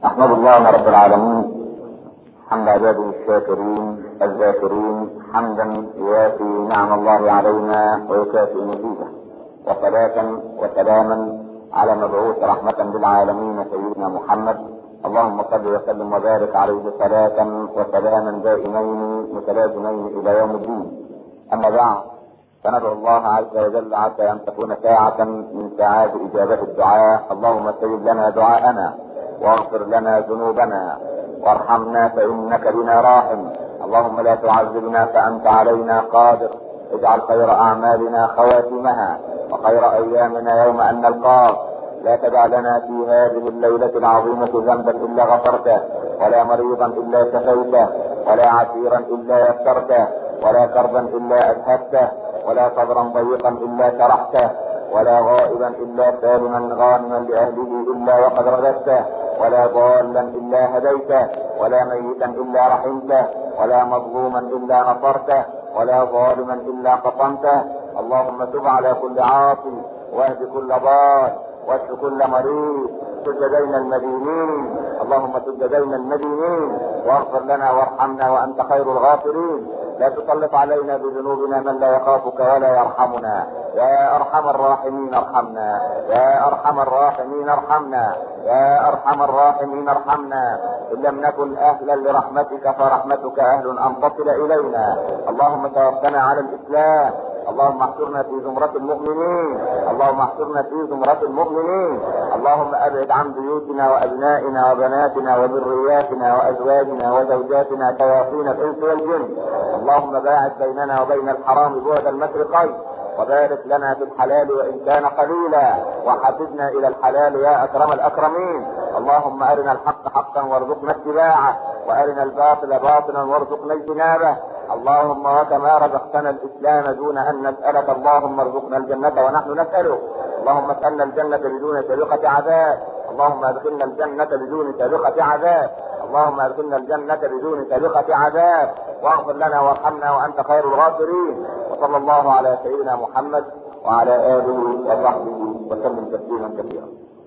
احمد الله رب العالمين حمد عباده الشاكرين الذاكرين حمدا يوافي نعم الله علينا ويكافئ مزيده وصلاة وسلاما على مبعوث رحمة للعالمين سيدنا محمد اللهم صل وسلم وبارك عليه صلاة وسلاما دائمين متلازمين الى يوم الدين اما بعد فندعو الله عز وجل عسى ان تكون ساعة من ساعات اجابة الدعاء اللهم استجب لنا دعاءنا واغفر لنا ذنوبنا وارحمنا فانك بنا راحم اللهم لا تعذبنا فانت علينا قادر اجعل خير اعمالنا خواتمها وخير ايامنا يوم ان نلقاك لا تدع لنا في هذه الليلة العظيمة ذنبا الا غفرته ولا مريضا الا شفيته ولا عسيرا الا يسرته ولا كربا الا اذهبته ولا صدرا ضيقا الا شرحته ولا غائبا الا سالما غانما لاهله الا وقد رددته ولا ضالا الا هديته ولا ميتا الا رحمته ولا مظلوما الا نصرته ولا ظالما الا قطمته اللهم تب على كل عاصي واهد كل ضال واشف كل مريض سد دين المدينين اللهم سد دين المدينين واغفر لنا وارحمنا وانت خير الغافرين لا تسلط علينا بذنوبنا من لا يخافك ولا يرحمنا يا ارحم الراحمين ارحمنا يا ارحم الراحمين ارحمنا يا ارحم الراحمين ارحمنا ان لم نكن اهلا لرحمتك فرحمتك اهل ان تصل الينا اللهم توفنا على الاسلام اللهم احشرنا في زمرة المؤمنين اللهم احشرنا في زمرة المؤمنين اللهم ابعد عن بيوتنا وابنائنا وبناتنا وذرياتنا وازواجنا وزوجاتنا شياطين الانس والجن اللهم باعد بيننا وبين الحرام بعد المشرقين وبارك لنا في الحلال وان كان قليلا وحببنا الى الحلال يا اكرم الاكرمين اللهم ارنا الحق حقا وارزقنا اتباعه وارنا الباطل باطلا وارزقنا اجتنابه اللهم وكما رزقتنا الاسلام دون ان نسالك اللهم ارزقنا الجنه ونحن نسالك اللهم اسالنا الجنه بدون سابقه عذاب اللهم ادخلنا الجنه بدون سابقه عذاب اللهم ادخلنا الجنه بدون سابقه عذاب واغفر لنا وارحمنا وانت خير الغافرين وصلى الله على سيدنا محمد وعلى اله وصحبه وسلم تسليما كثيرا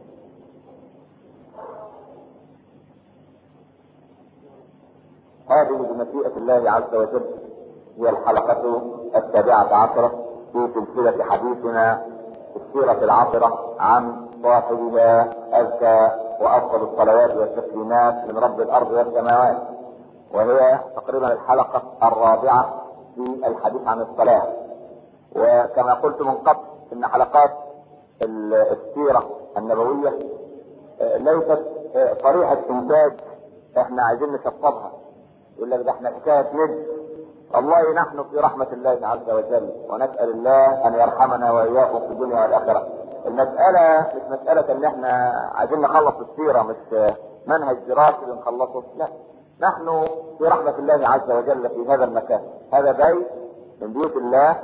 هذه بمشيئة الله عز وجل هي الحلقة السابعة عشرة في سلسلة حديثنا في السيرة العاصرة عن صاحبها أزكى وأفضل الصلوات والتسليمات من رب الأرض والسماوات وهي تقريبا الحلقة الرابعة في الحديث عن الصلاة وكما قلت من قبل إن حلقات السيرة النبوية ليست طريقة إنتاج احنا عايزين نشطبها يقول لك ده احنا حكايه ند والله نحن في رحمه الله عز وجل ونسال الله ان يرحمنا واياكم في الدنيا والاخره. المساله مش مساله ان احنا عايزين نخلص السيره مش منهج دراسي بنخلصه لا نحن في رحمه الله عز وجل في هذا المكان هذا بيت من بيوت الله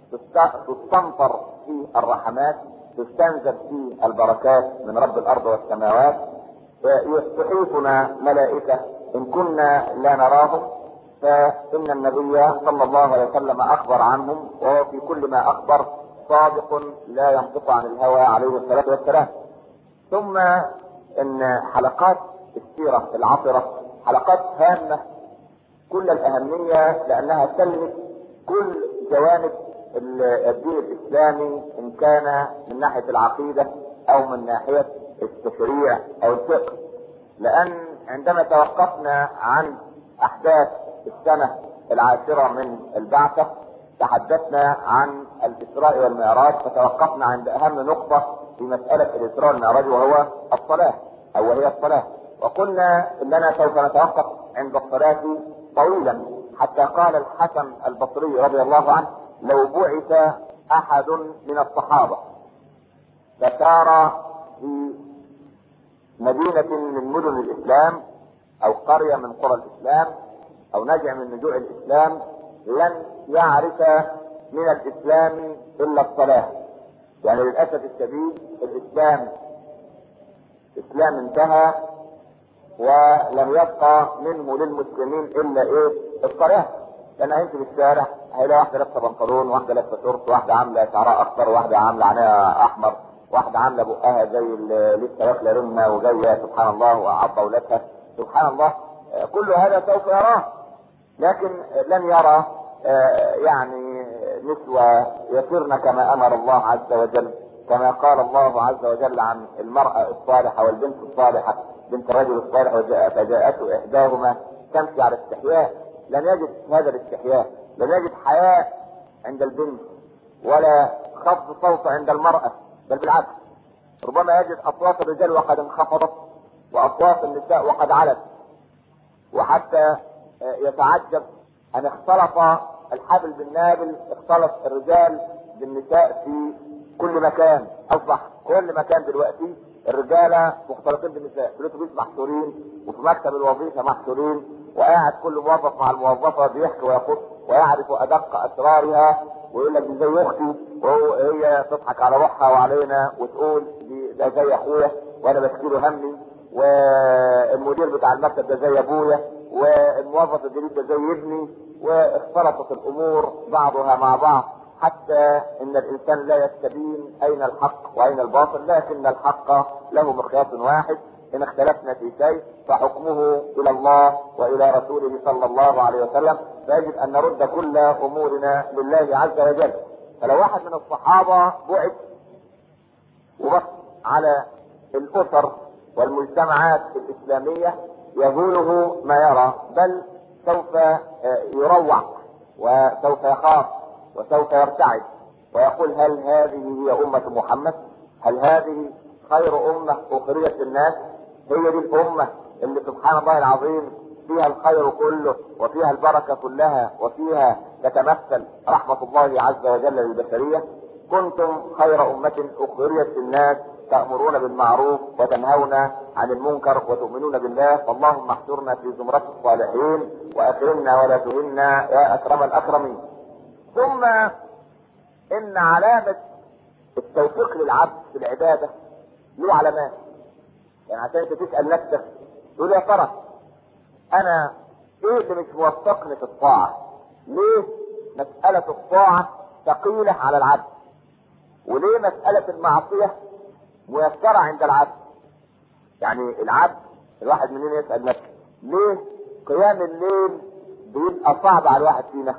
تستنطر فيه الرحمات تستنزل فيه البركات من رب الارض والسماوات تحيطنا ملائكه ان كنا لا نراهم فان النبي صلى الله عليه وسلم اخبر عنهم وهو في كل ما اخبر صادق لا ينطق عن الهوى عليه الصلاه والسلام ثم ان حلقات السيره العطره حلقات هامه كل الاهميه لانها تلمس كل جوانب الدين الاسلامي ان كان من ناحيه العقيده او من ناحيه التشريع او الفقه لان عندما توقفنا عن احداث السنة العاشرة من البعثة تحدثنا عن الاسراء والمعراج فتوقفنا عند اهم نقطة في مسألة الاسراء والمعراج وهو الصلاة او وهي الصلاة وقلنا اننا سوف نتوقف عند الصلاة طويلا حتى قال الحسن البصري رضي الله عنه لو بعث احد من الصحابة فسار في مدينة من مدن الإسلام أو قرية من قرى الإسلام أو نجع من نجوع الإسلام لن يعرف من الإسلام إلا الصلاة يعني للأسف الشديد الإسلام إسلام انتهى ولم يبقى منه للمسلمين إلا إيه الصلاة لأن هيمشي في الشارع هيلاقي واحدة لابسة بنطلون واحدة لابسة شورت واحدة عاملة شعرها أخضر واحدة عاملة عينيها أحمر واحدة عاملة بقها زي اللي لسه واكلة رمة وجاية سبحان الله وعضة ولادها سبحان الله آه، كل هذا سوف يراه لكن لن يرى آه، يعني نسوة يسرن كما امر الله عز وجل كما قال الله عز وجل عن المرأة الصالحة والبنت الصالحة بنت الرجل الصالح وجاء فجاءته احداهما تمشي على استحياء لم يجد هذا الاستحياء لم يجد حياء عند البنت ولا خفض صوت عند المرأة بل بالعكس ربما يجد اصوات الرجال وقد انخفضت واصوات النساء وقد علت وحتى يتعجب ان اختلط الحبل بالنابل اختلط الرجال بالنساء في كل مكان اصبح كل مكان دلوقتي الرجالة مختلطين بالنساء في الاتوبيس محشورين وفي مكتب الوظيفة محشورين وقاعد كل موظف مع الموظفة بيحكي ويقص ويعرف ادق اسرارها ويقول لك دي زي اختي وهي تضحك على روحها وعلينا وتقول دي ده زي اخويا وانا بشكي له همي والمدير بتاع المكتب ده زي ابويا والموظف الجديد ده زي ابني واختلطت الامور بعضها مع بعض حتى ان الانسان لا يستبين اين الحق واين الباطل لكن الحق له مقياس واحد ان اختلفنا في شيء فحكمه الى الله والى رسوله صلى الله عليه وسلم فيجب ان نرد كل امورنا لله عز وجل فلو واحد من الصحابه بعد وبص على الاسر والمجتمعات الاسلاميه يهوله ما يرى بل سوف يروع وسوف يخاف وسوف يرتعد ويقول هل هذه هي أمة محمد؟ هل هذه خير أمة أخرجت للناس؟ هي دي الأمة اللي سبحان الله العظيم فيها الخير كله وفيها البركة كلها وفيها تتمثل رحمة الله عز وجل للبشرية كنتم خير أمة أخرجت للناس تأمرون بالمعروف وتنهون عن المنكر وتؤمنون بالله فاللهم احشرنا في زمرة الصالحين وأكرمنا ولا تهنا يا أكرم الأكرمين ثم إن علامة التوفيق للعبد في العبادة له علامات يعني عشان انت تسأل نفسك تقول يا ترى أنا إيه اللي مش موفقني في الطاعة؟ ليه مسألة الطاعة ثقيلة على العبد؟ وليه مسألة المعصية ميسرة عند العبد يعني العبد الواحد مننا يسأل نفسه ليه قيام الليل بيبقى صعب على الواحد فينا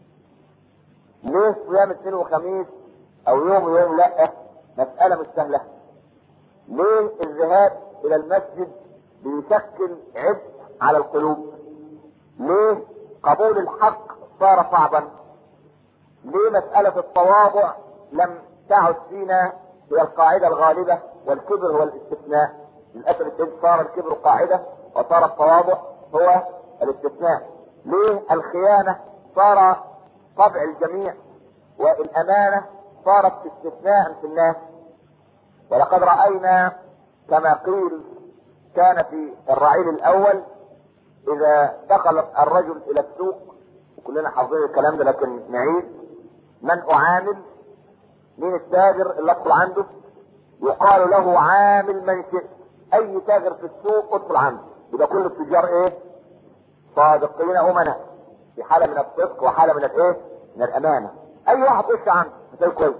ليه صيام اثنين وخميس او يوم ويوم لا مسألة مش سهلة ليه الذهاب الى المسجد بيشكل عبء على القلوب ليه قبول الحق صار صعبا ليه مسألة التواضع لم تعد فينا هي القاعدة الغالبة والكبر هو الاستثناء للأسف الشديد صار الكبر قاعدة وصار التواضع هو الاستثناء ليه الخيانة صار طبع الجميع والأمانة صارت استثناء في الناس ولقد رأينا كما قيل كان في الرعيل الأول إذا دخل الرجل إلى السوق وكلنا حافظين الكلام ده لكن نعيد من أعامل مين التاجر اللي ادخل عنده يقال له عامل من شئت اي تاجر في السوق ادخل عنده يبقى كل التجار ايه صادقين امناء في حاله من الصدق وحاله من الايه من الامانه اي واحد يخش عنده مثال كويس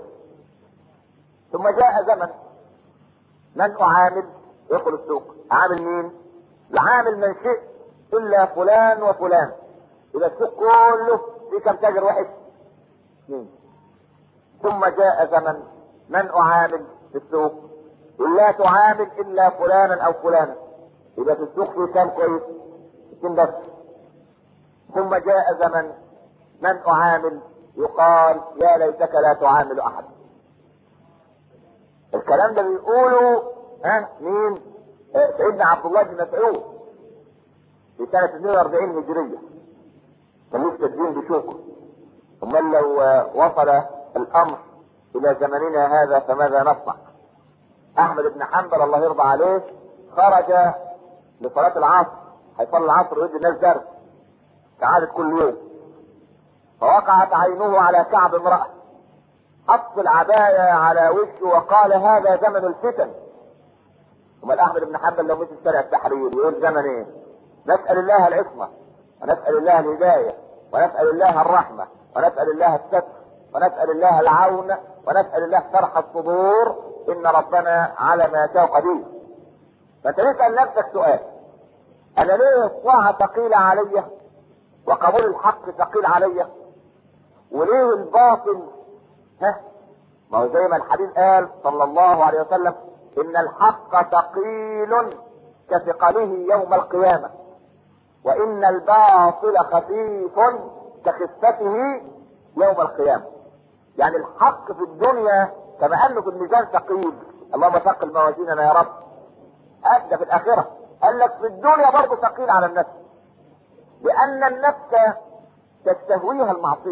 ثم جاء زمن من اعامل يدخل السوق عامل مين العامل من شئت الا فلان وفلان يبقى السوق كله في كم تاجر واحد اثنين ثم جاء زمن من اعامل في السوق لا تعامل الا فلانا او فلانا يبقى في السوق في كام كويس اثنين بس ثم جاء زمن من اعامل يقال يا ليتك لا تعامل احد الكلام ده بيقوله ها مين آه، سيدنا عبد الله بن مسعود في سنة 42 هجرية كان لسه الدين بشوكه امال لو آه، وصل الامر الى زمننا هذا فماذا نصنع احمد بن حنبل الله يرضى عليه خرج لصلاة العصر هيصلي العصر ويدي الناس درس كعادة كل يوم فوقعت عينه على كعب امرأة حط العباية على وشه وقال هذا زمن الفتن امال احمد بن حنبل لو مشي شارع التحرير يقول زمن ايه نسأل الله العصمة ونسأل الله الهداية ونسأل الله الرحمة ونسأل الله الستر ونسأل الله العون ونسأل الله شرح الصدور ان ربنا على ما يشاء قدير فانت تسال نفسك سؤال انا ليه الطاعه ثقيله علي وقبول الحق ثقيل علي وليه الباطل ها ما هو زي ما الحديث قال صلى الله عليه وسلم ان الحق ثقيل كثقله يوم القيامه وان الباطل خفيف كخفته يوم القيامه يعني الحق في الدنيا كما انه في الميزان ثقيل اللهم ثقل موازيننا يا رب ادى في الاخره قال لك في الدنيا برضه ثقيل على النفس لان النفس تستهويها المعصيه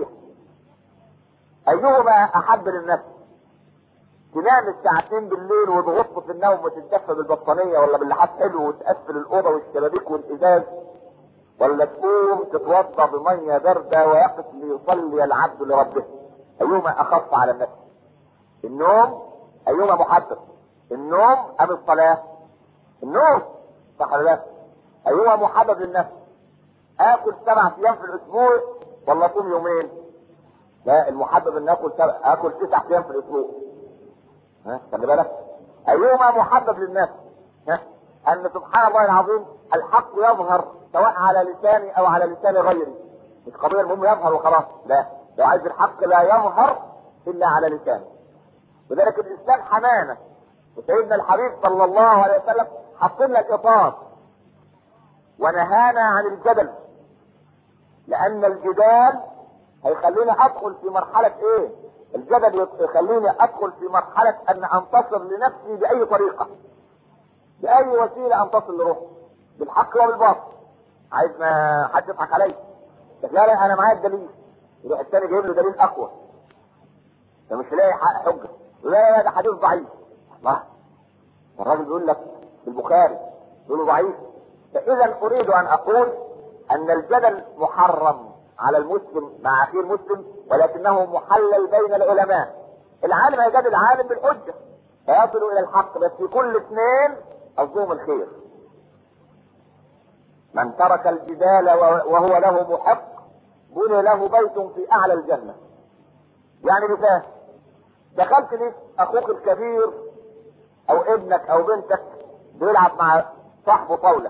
ايهما احب للنفس تنام الساعتين بالليل وتغط في النوم وتتدفى بالبطانيه ولا باللحاف حلو وتقفل الاوضه والشبابيك والازاز ولا تقوم تتوضا بميه بارده ويقف ليصلي العبد لربه ايهما اخف على النفس النوم ايهما محبب النوم ام الصلاه النوم صح ولا لا ايهما محبب للنفس اكل سبع ايام في الاسبوع ولا اصوم يومين لا المحبب ان اكل سبع اكل تسع ايام في الاسبوع ها خلي بالك ايهما محبب للناس ها ان سبحان الله العظيم الحق يظهر سواء على لساني او على لسان غيري مش قضيه المهم يظهر وخلاص لا لو عايز الحق لا يظهر الا على لسانه لذلك الاسلام حمانه وسيدنا الحبيب صلى الله عليه وسلم حط لنا الاطار ونهانا عن الجدل لان الجدال هيخليني ادخل في مرحله ايه الجدل يخليني ادخل في مرحله ان انتصر لنفسي باي طريقه باي وسيله انتصر لروحي بالحق وبالباطل عايز ما حد يضحك عليا لا لا انا معايا الدليل يروح الثاني جايب له دليل اقوى فمش لاقي حجه لا لا ده حديث ضعيف الله الراجل بيقول لك في البخاري يقول له ضعيف فاذا اريد ان اقول ان الجدل محرم على المسلم مع اخيه المسلم ولكنه محلل بين العلماء العالم هيجادل العالم بالحجه فيصل الى الحق بس في كل اثنين قصدهم الخير من ترك الجدال وهو له محق بني له بيت في اعلى الجنه يعني مثال دخلت لي اخوك الكبير او ابنك او بنتك بيلعب مع صاحبه طاوله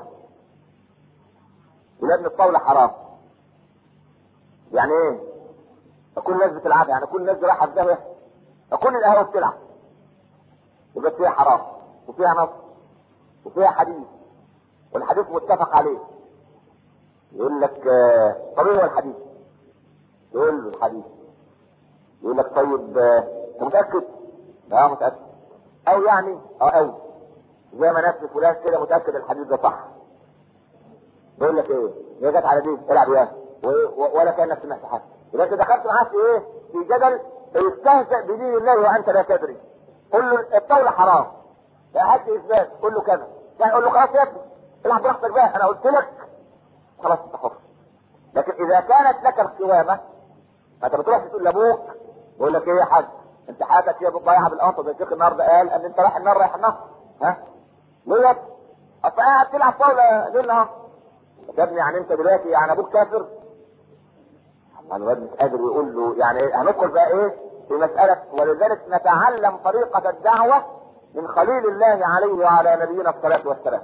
ولان الطاوله حرام يعني ايه كل الناس بتلعبها يعني كل الناس رايحه في فكل القهوه بتلعب يبقى فيها حرام وفيها نص وفيها حديث والحديث متفق عليه يقول لك آه، طب ايه هو الحديث؟ يقول له الحديث يقول لك طيب آه، انت متاكد؟ لا متاكد او يعني اه او زي ما ناس فلان كده متاكد الحديث ده صح يقول لك ايه؟ هي جت على دي العب اياها ولا كانك سمعت حاجه يبقى انت دخلت معاه في ايه؟ في جدل يستهزأ بدين الله وانت لا تدري قل له الطاوله حرام لا هات اثبات قل له كذا يعني قول له خلاص يا ابني العب براحتك بقى انا قلت لك خلاص انت حر لكن اذا كانت لك القوامه فانت بتروح تقول لابوك يقول لك ايه يا حاج انت حياتك يا ضايعه بالقنطه زي الشيخ النهارده قال ان انت رايح النار رايح النار ها ليه اصل قاعد تلعب طاوله ليل نهار يا ابني يعني انت دلوقتي يعني ابوك كافر الواد مش قادر يقول له يعني هندخل بقى ايه في مسألة ولذلك نتعلم طريقة الدعوة من خليل الله عليه وعلى نبينا الصلاة والسلام.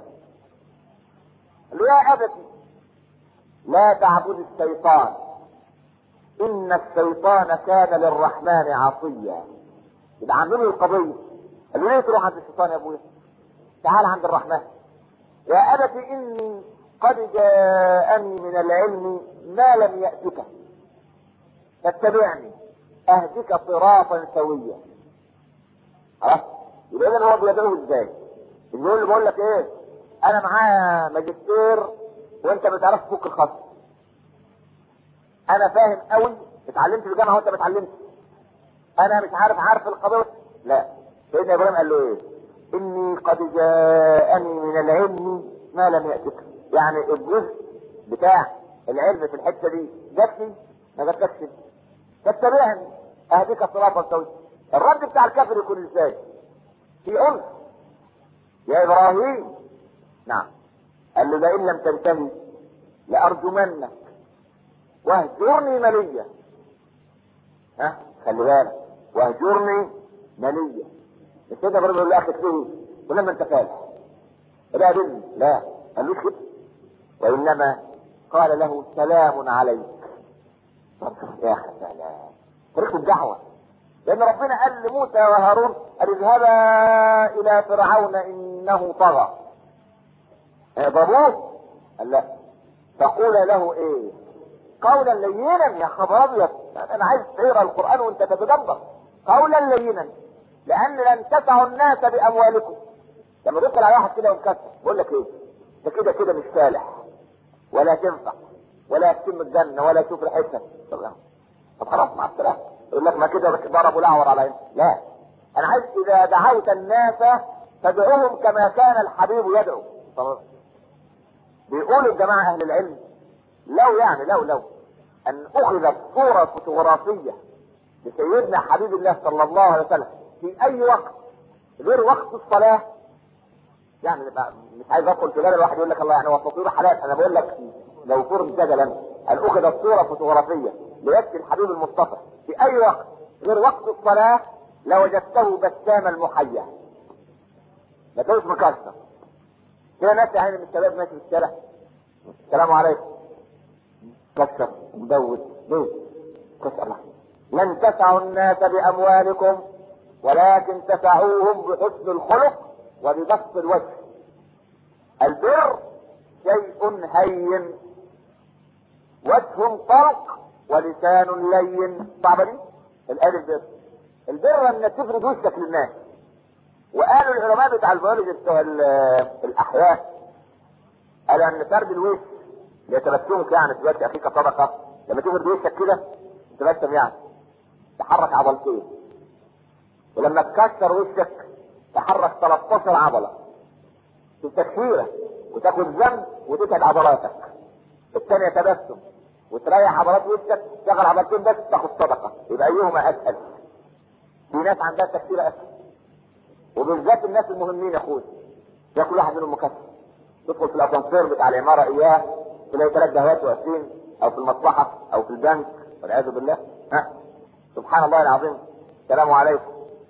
يا أبتي لا تعبد الشيطان إن الشيطان كان للرحمن عصيا. يبقى عندنا القضية. قال له ليه تروح عند الشيطان يا أبويا؟ تعال عند الرحمن. يا أبتي إني قد جاءني من العلم ما لم يأتك فاتبعني اهدك صراطا سويا خلاص يبقى اذا هو بيدعوه ازاي؟ بيقول له بقول لك ايه؟ انا معايا ماجستير وانت ما بتعرفش تفك الخط. انا فاهم قوي اتعلمت في الجامعه وانت ما اتعلمتش. انا مش عارف عارف القضيه لا سيدنا ابراهيم قال له ايه؟ اني قد جاءني من العلم ما لم ياتك. يعني الجزء بتاع العلم في الحته دي جاتني ما جاتلكش فاتبعني اهديك صراطا سويا الرد بتاع الكافر يكون ازاي في عنف يا ابراهيم نعم قال له لئن لم تنتهي لارجمنك واهجرني مليا ها خلي بالك واهجرني مليا سيدنا ابراهيم يقول له اخي فيه ولما انت فالح لا بني لا قالوش كده وانما قال له سلام عليك يا اخي سلام طريق الدعوه لان ربنا قال لموسى وهارون قال اذهبا الى فرعون انه طغى اضربوه قال لا تقول له ايه قولا لينا يا خبر ابيض انا عايز تقرا القران وانت تتدبر قولا لينا لان لن تسعوا الناس باموالكم لما تدخل على واحد كده ومكسر بقول لك ايه ده كده كده مش فالح ولا تنفع ولا يتم الجنه ولا تشوف ريحتها طب طب خلاص مع السلامه يقول لك ما كده ضربوا الاعور على عينه لا انا عايز اذا دعوت الناس فادعوهم كما كان الحبيب يدعو طب بيقولوا الجماعه اهل العلم لو يعني لو لو ان اخذت صوره فوتوغرافيه لسيدنا حبيب الله صلى الله عليه وسلم في اي وقت غير وقت الصلاه يعني مش عايز ادخل في بالي الواحد يقول لك الله يعني هو التصوير حلال انا بقول لك لو فرض جدلا ان اخذت صوره فوتوغرافيه ليكفي الحبيب المصطفى في اي وقت غير وقت الصلاه لوجدته بسام المحيا ما تقولش مكسر كده ناس يعني من الشباب ماشي في الشارع السلام عليكم كسر مدوس ليه؟ كسر الله لن تسعوا الناس باموالكم ولكن تسعوهم بحسن الخلق وببسط الوجه البر شيء هين وجه طرق ولسان لين صعبة دي الآية البر البر انك تفرد وشك للناس وقالوا العلماء بتاع البيولوجي بتوع الاحياء قالوا ان فرد الوش ليتبسمك يعني دلوقتي اخيك صدقه لما تفرد وشك كده تبسم يعني تحرك عضلتين ولما تكسر وشك تحرك 13 عضله في التكسيره وتاخد ذنب وتتعب عضلاتك الثانيه تبسم وتريح عضلات وشك تشغل عضلتين بس تاخد صدقه يبقى ايهما اسهل في ناس عندها تكسيره اسهل وبالذات الناس المهمين يا اخوي ده كل واحد منهم مكسر تدخل في الاسانسير بتاع العماره اياه تلاقي ثلاث دهوات واقفين او في المصلحه او في البنك والعياذ بالله ها سبحان الله العظيم السلام عليكم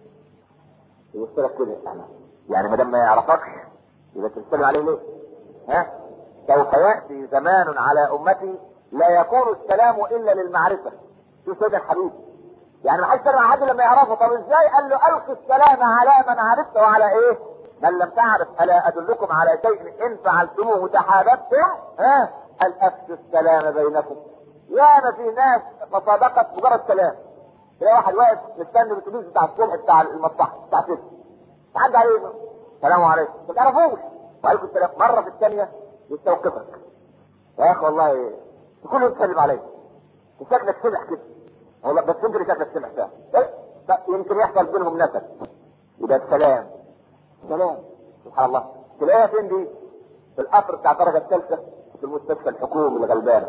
يبص لك كده يعني يعني ما دام ما يعرفكش يبقى تسلم عليه ليه؟ ها سوف ياتي زمان على امتي لا يكون السلام الا للمعرفه شوف سيدنا الحبيب يعني ما حدش يسلم على حد لما يعرفه طب ازاي قال له القي السلام على من عرفته وعلى ايه؟ من لم تعرف الا ادلكم على شيء ان فعلتموه تحاببتم ها قال افشوا السلام بينكم يا ما في ناس تصادقت مجرد كلام تلاقي واحد واقف مستني الاتوبيس بتاع الصبح بتاع المصلحه بتاع ست تعدي عليه السلام عليكم ما تعرفوش وعليكم السلام مره في الثانيه يستوقفك يا اخي والله كله يتكلم عليك وشكلك سمح كده والله بس انت اللي شكلك سمح ده يمكن يحصل بينهم نسب يبقى السلام سلام سبحان الله تلاقيها فين دي؟ في القطر بتاع الدرجه الثالثه في المستشفى الحكومي الغلبان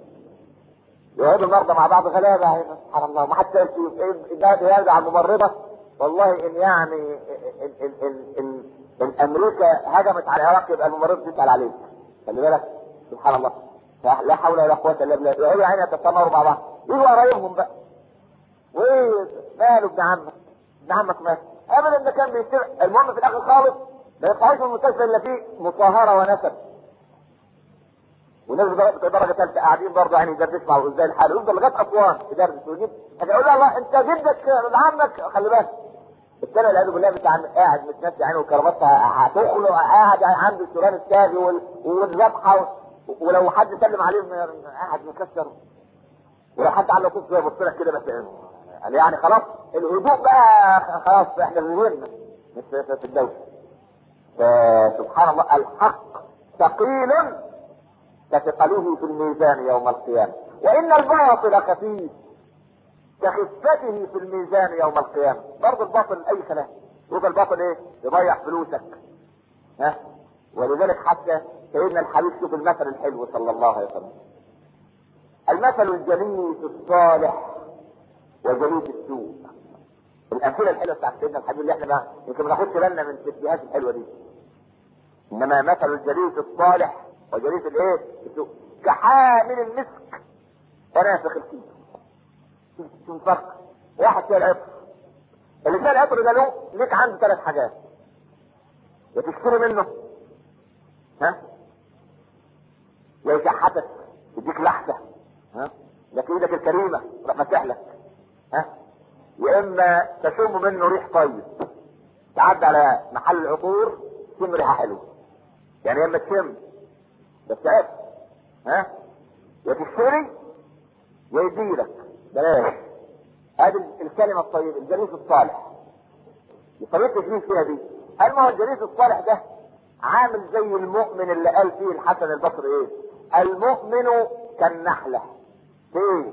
يقعدوا المرضى مع بعض غلابه هنا سبحان الله ما حد ده يرجع الممرضه والله ان يعني ان ان ان, إن, إن امريكا هجمت على العراق يبقى الممرضه تسال عليك خلي بالك سبحان الله لا حول ولا قوه الا بالله يقعدوا يعني يتسامروا مع بعض يجوا قرايبهم بقى وايه ماله ابن عمك ابن عمك مات ابدا ده كان بيتبع المهم في الاخر خالص ما يطلعوش من المستشفى الا فيه مطهره ونسب وناس درجه ثالثه قاعدين برضه يعني يدردش مع ازاي الحال يفضل لغايه اسوان يدردش ويجيب يقول له انت جدك ابن عمك خلي بالك الثاني والعياذ بالله بتاع قاعد متنسي عينه وكرامتها هتخلق قاعد عنده السوران التاجي والذبحه ولو حد سلم عليه قاعد مكسر ولو حد عنده قصه يبص لك كده بس قال يعني خلاص الهدوء بقى خلاص احنا في مش في الدوله فسبحان الله الحق ثقيل كثقله في الميزان يوم القيامة وإن الباطل خفيف كخفته في الميزان يوم القيامة برضه الباطل أي كلام يبقى الباطل إيه؟ يضيع فلوسك ها ولذلك حتى سيدنا الحبيب شوف المثل الحلو صلى الله عليه وسلم المثل الجليس الصالح وجليس السوء الأمثلة الحلوة بتاعت سيدنا الحبيب اللي احنا ما يمكن ما ناخدش بالنا من التشبيهات الحلوة دي إنما مثل الجليس الصالح وجريس الايه؟ السوء كحامل المسك ونافخ الكيس شوف الفرق واحد فيها العطر الانسان العطر ده له ليك عنده ثلاث حاجات يا تشتري منه ها يا يشحتك يديك لحسه ها لك ايدك الكريمه راح فاتح لك ها يا اما تشم منه ريح طيب تعدي على محل العطور تشم ريحه حلوه يعني يا اما تشم بس عيب ها يا تشتري يا يديلك بلاش هذه الكلمه الطيبه الجليس الصالح طريقه التجليس فيها دي قال ما هو الجليس الصالح ده عامل زي المؤمن اللي قال فيه الحسن البصري ايه المؤمن كالنحله ايه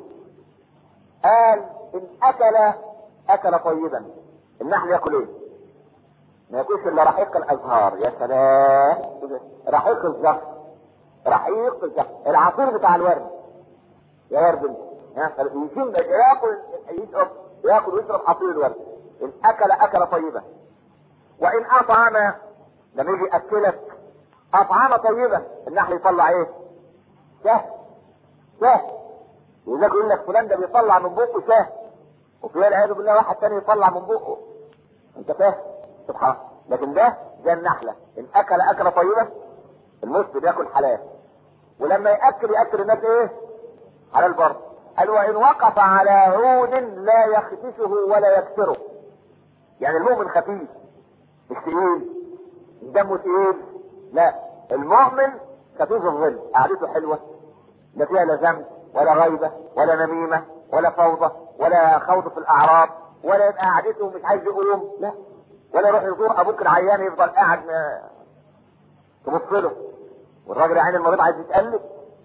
قال ان اكل اكل طيبا النحل ياكل ايه ما ياكلش الا رحيق الازهار يا سلام رحيق الزهر رحيق الزهر العصير بتاع الورد يا ورد انت يشم ياكل يشرب ياكل ويشرب عصير الورد ان اكل اكل طيبا وان اطعم لما يجي ياكلك اطعام طيبه النحل يطلع ايه؟ شهد شهد وذاك يقول لك فلان ده بيطلع من بقه شهد وفي والعياذ بالله واحد تاني يطلع من بقه انت فاهم؟ سبحان الله لكن ده زي النحله ان اكل اكل طيبه المسلم ياكل حلال ولما ياكل ياكل الناس ايه؟ حلال برضه قال وان وقف على عود لا يخدشه ولا يكسره يعني المؤمن خفيف مش تقيل دمه تقيل لا المؤمن خفيف الظل قعدته حلوه لا فيها لا ذنب ولا غيبه ولا نميمه ولا فوضى ولا خوض في الاعراض ولا يبقى قعدته مش عايز يقوم لا ولا يروح يزور ابوك العيان يفضل قاعد تبص له والراجل عين المريض عايز يتقلب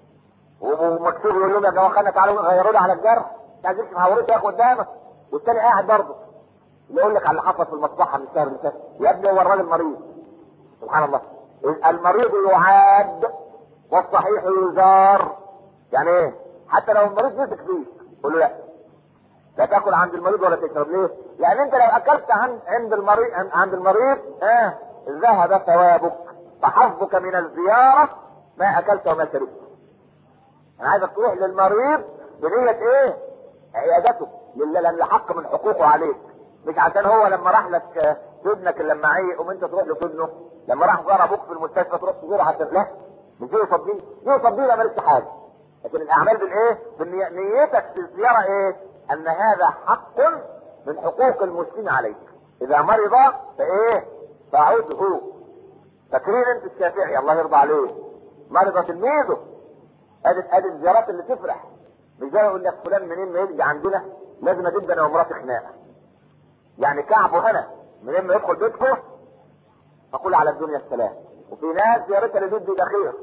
ومكتوب يقول لهم يا جماعه خلنا تعالوا غيروا لي على الجرح ما عايزش محاورته ياخد قدامك والتاني قاعد برضه يقول لك على اللي حصل في المصلحه من الشهر اللي فات يا ابني هو الراجل مريض سبحان الله المريض يعاد والصحيح يزار يعني ايه حتى لو المريض مسك فيك قول له لا لا تاكل عند المريض ولا تشرب ليه؟ لان انت لو اكلت عند عند المريض عند المريض اه ذهب ثوابك فحظك من الزياره ما اكلت وما شربت. انا عايزك تروح للمريض بنيه ايه؟ عيادته لله لان حق من حقوقه عليك مش عشان هو لما راح لك ابنك لما عيق قوم انت تروح لابنه لما راح زار ابوك في المستشفى تروح تزوره عشان لا مش يوصل بيه يوصل بيه لا مالكش حاجه لكن الاعمال بالايه؟ بالنية نيتك في الزياره ايه؟ ان هذا حق من حقوق المسلم عليك اذا مرض فايه؟ فعوده فاكرين انت الشافعي الله يرضى عليه مرض تلميذه ادي ادي الزيارات اللي تفرح مش زي يقول لك فلان منين ما يجي عندنا لازم اجيب انا ومراتي خناقه يعني كعبه هنا من ما يدخل بيته فقول على الدنيا السلام وفي ناس زيارتها لجد ده خير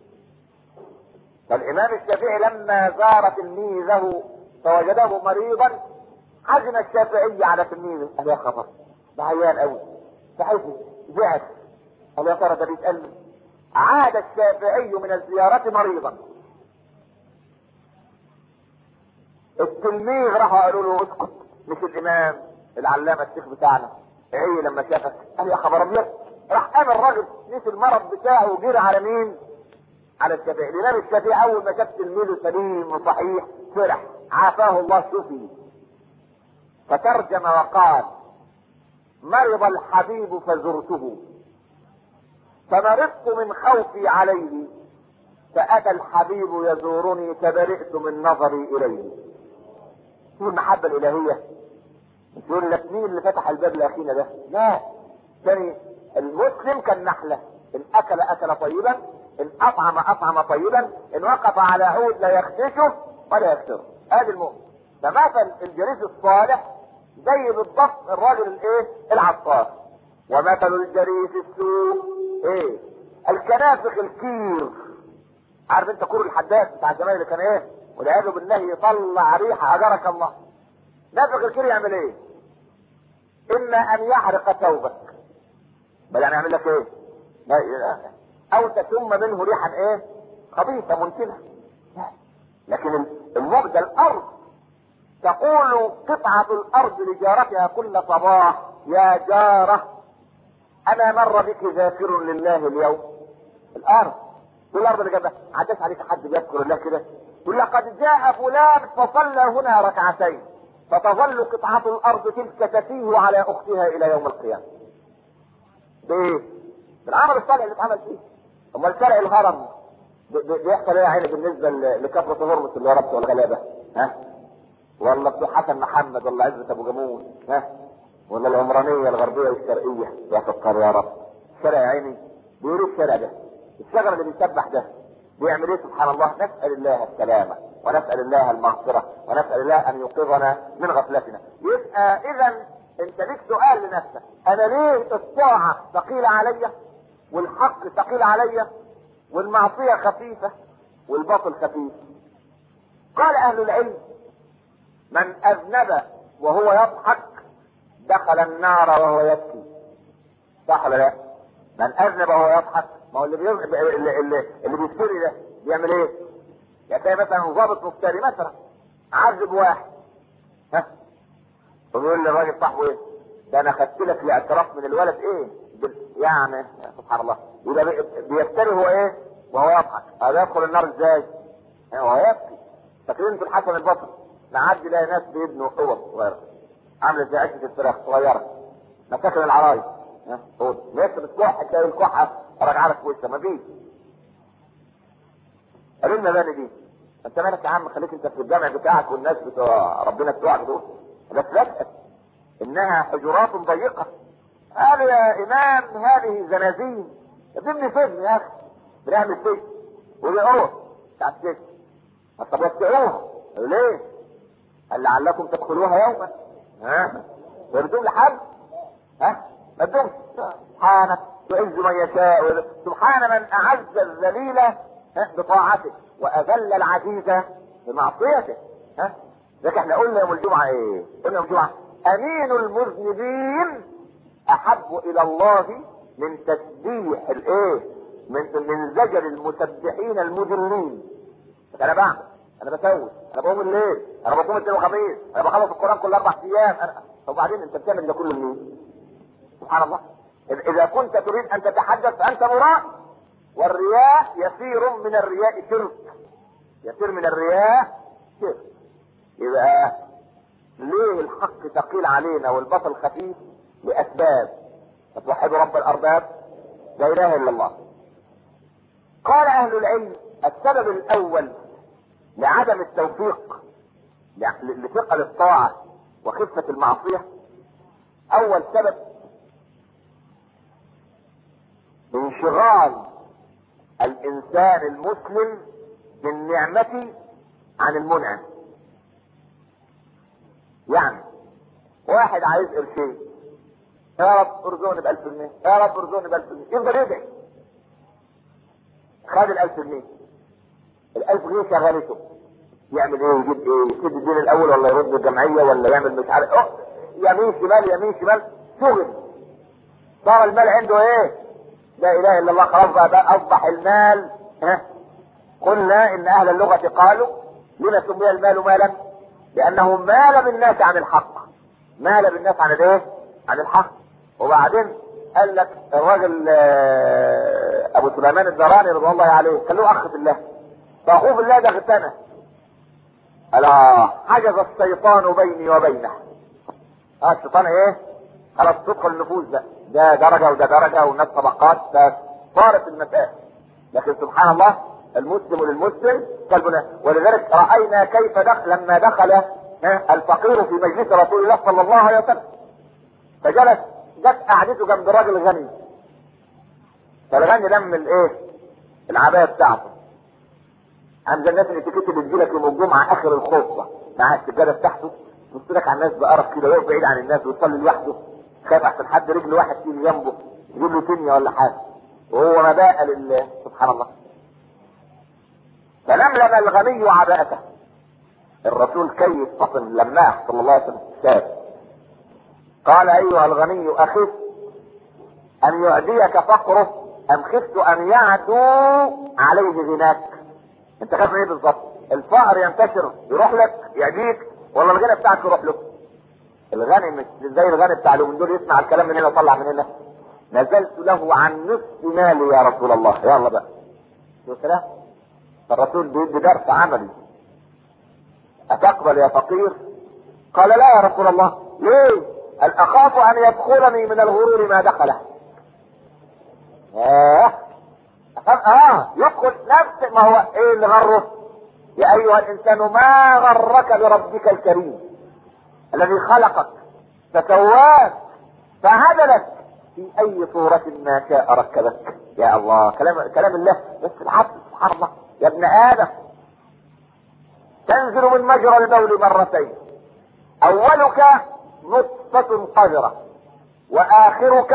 فالامام الشافعي لما زار تلميذه فوجده مريضا حزن الشافعي على تلميذه قال يا خبر ده عيان قوي فحزن زعل قال يا ترى ده بيتألم عاد الشافعي من الزيارة مريضا التلميذ راحوا قالوا له اسكت مش الامام العلامه الشيخ بتاعنا ايه لما شافك قال يا خبر ابيض راح قام الراجل نسي المرض بتاعه وجري على مين؟ على الشافعي الامام الشافعي اول ما شاف تلميذه سليم وصحيح فرح عافاه الله شفي فترجم وقال مرض الحبيب فزرته فمرضت من خوفي عليه فأتى الحبيب يزورني فبرئت من نظري إليه شوف المحبة الإلهية مش يقول لك مين اللي فتح الباب لأخينا ده لا ثاني المسلم كالنحلة إن أكل أكل طيبا إن أطعم أطعم طيبا إن وقف على عود لا يخدشه ولا يكسره هذا المؤمن فمثل الجليس الصالح زي بالضبط الراجل الايه العطار ومثل الجليس السوء ايه الكنافخ الكير عارف انت كور الحداد بتاع زمان اللي كان ايه والعياذ بالله يطلع ريحه اجرك الله نافخ الكير يعمل ايه اما ان يحرق ثوبك بل يعني يعمل لك ايه او تشم منه ريحا ايه خبيثه منتنه لكن المبدى الارض تقول قطعة الارض لجارتها كل صباح يا جارة انا مر بك ذاكر لله اليوم الارض كل الارض اللي جنبها عداش عليك حد بيذكر الله كده يقول لقد جاء فلان فصلى هنا ركعتين فتظل قطعة الارض تلك تتيه على اختها الى يوم القيامة بايه بالعمل الصالح اللي اتعمل فيه امال شرع الهرم بيحصل ايه يا عيني بالنسبة لكثرة هرمس اللي ربط والغلابة ها ولا بتوع حسن محمد ولا عزة ابو جمول ها ولا العمرانية الغربية والشرقية يا فكر يا رب الشارع يا عيني بيقولوا الشارع ده الشجرة اللي بيسبح ده بيعمل ايه سبحان الله نسأل الله السلامة ونسأل الله المغفرة ونسأل الله ان يوقظنا من غفلتنا يبقى اذا انت ليك سؤال لنفسك انا ليه الطاعة ثقيلة عليا والحق ثقيل عليا والمعصية خفيفة والباطل خفيف قال اهل العلم من اذنب وهو يضحك دخل النار وهو يبكي صح ولا لا؟ من اذنب وهو يضحك ما هو اللي بيز... اللي, اللي, اللي بيفتري ده بيعمل ايه؟ يعني مثلا ضابط مفتري مثلا عذب واحد ها ويقول للراجل صاحبه ايه؟ ده انا خدت لك الاعتراف من الولد ايه؟ يعني سبحان الله يبقى بيفتري هو ايه؟ وهو يضحك هذا يدخل النار ازاي؟ وهو يبكي فاكرين في الحسن البصري نعدي نلاقي ناس بيبنوا اوض صغيره عامله زي عشه الفراخ صغيره مساكن العرايس ها اوض ناس بتكح تلاقي الكحه راجعه لك في وشها مفيش قالوا لنا المباني دي انت مالك يا عم خليك انت في الجامع بتاعك والناس بتوع ربنا بتوعك دول بس لا انها حجرات ضيقه قالوا يا امام هذه زنازين ابني سجن يا اخي بنعمل سجن وبيقعوا بتاع السجن طب وسعوها ليه؟ قال لعلكم تدخلوها يوما ها يردون لحد ها ما تدومش سبحانك تعز من يشاء سبحان من اعز الذليل بطاعته واذل العزيز بمعصيته ها لذلك احنا قلنا يوم الجمعه ايه؟ قلنا يوم الجمعه امين المذنبين احب الى الله من تسبيح الايه؟ من من زجر المسبحين المذلين انا بعمل انا بسوي انا بقوم الليل انا بقوم الاثنين وخميس انا بخلص القران كل اربع ايام انا طب وبعدين انت بتعمل ده كله لمين؟ سبحان الله اذا كنت تريد ان تتحدث فانت مراء والرياء يسير من الرياء شرك يسير من الرياء شرك يبقى ليه الحق ثقيل علينا والبطل خفيف لاسباب فتوحدوا رب الارباب لا اله الا الله قال اهل العلم السبب الاول لعدم التوفيق لثقل الطاعة وخفة المعصية أول سبب انشغال الإنسان المسلم بالنعمة عن المنعم يعني واحد عايز قرشين يا رب ارزقني بألف جنيه يا رب ارزقني بألف جنيه يفضل يدعي خد الألف جنيه الألف جنيه شغلته يعمل ايه يجيب ايه يسد الدين الاول ولا يرد الجمعيه ولا يعمل مش عارف اه يمين شمال يمين شمال شغل صار المال عنده ايه لا اله الا الله خلاص بقى, بقى اصبح المال ها قلنا ان اهل اللغه قالوا لما سمي المال مالا لانه مال بالناس عن الحق مال بالناس عن الايه عن الحق وبعدين قال لك الراجل ابو سليمان الزراني رضي الله عليه كان له اخ في الله فاخوه في الله ده اغتنى الا حجز الشيطان بيني وبينه اه الشيطان ايه خلاص تدخل النفوس ده ده درجة وده درجة والناس طبقات صارت المسائل لكن سبحان الله المسلم للمسلم كالبناء ولذلك رأينا كيف دخل لما دخل الفقير في مجلس رسول الله صلى الله عليه وسلم فجلس جت قعدته جنب راجل غني فالغني لم الايه العبايه بتاعته عند الناس اللي تكتب تجيلك يوم الجمعه اخر الخطبه مع السجاده بتاعته يبص لك على الناس بقرف كده ويقف بعيد عن الناس ويصلي لوحده خايف احسن حد رجل واحد تيجي جنبه يجيب له تنية ولا حاجه وهو مباء لله سبحان الله فلملم الغني عباءته الرسول كيف فطن لماح صلى الله عليه وسلم شاب قال ايها الغني اخف ان يعديك فقره ام خفت ان يعدو عليه غناك انت خايف من ايه بالظبط الفقر ينتشر يروح لك يعديك ولا الغنى بتاعك يروح له الغني مش زي الغني بتاع اليومين دول يسمع الكلام من هنا ويطلع من هنا نزلت له عن نصف مالي يا رسول الله يلا بقى شو كده الرسول بيدي درس عملي أتقبل يا فقير قال لا يا رسول الله ليه قال اخاف ان يدخلني من الغرور ما دخله اه أخاف اه يدخل نفس ما هو ايه اللي غره يا ايها الانسان ما غرك بربك الكريم الذي خلقك فسواك فعدلك في اي صورة ما شاء ركبك يا الله كلام كلام الله بس العبد سبحان الله يا ابن ادم تنزل من مجرى البول مرتين اولك نطفة قذرة واخرك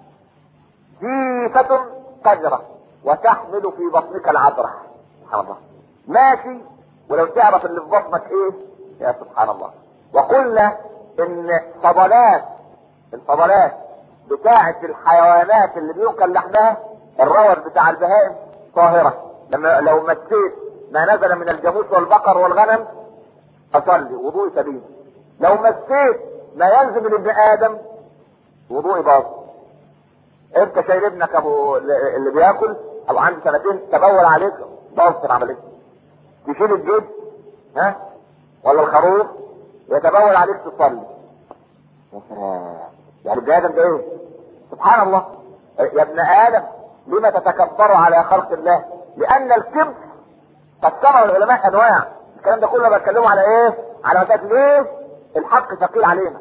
جيفة قذرة وتحمل في بطنك العذرة سبحان الله ماشي ولو تعرف اللي في بطنك ايه يا سبحان الله وقلنا ان فضلات الفضلات بتاعة الحيوانات اللي بيؤكل لحمها الروث بتاع البهائم طاهرة لما لو مسيت ما نزل من الجاموس والبقر والغنم اصلي وضوء سليم لو مسيت ما يلزم لابن ادم وضوء باطل انت شايل ابنك ابو اللي بياكل او عنده سنتين تبول عليك باطل عمليه تشيل الجد ها ولا الخروف يتبول عليك تصلي يا سلام يعني ابن ادم ده ايه سبحان الله يا ابن ادم لما تتكبر على خلق الله لان الكبر قسمه العلماء انواع الكلام ده كله بتكلمه على ايه على مسألة ليه الحق ثقيل علينا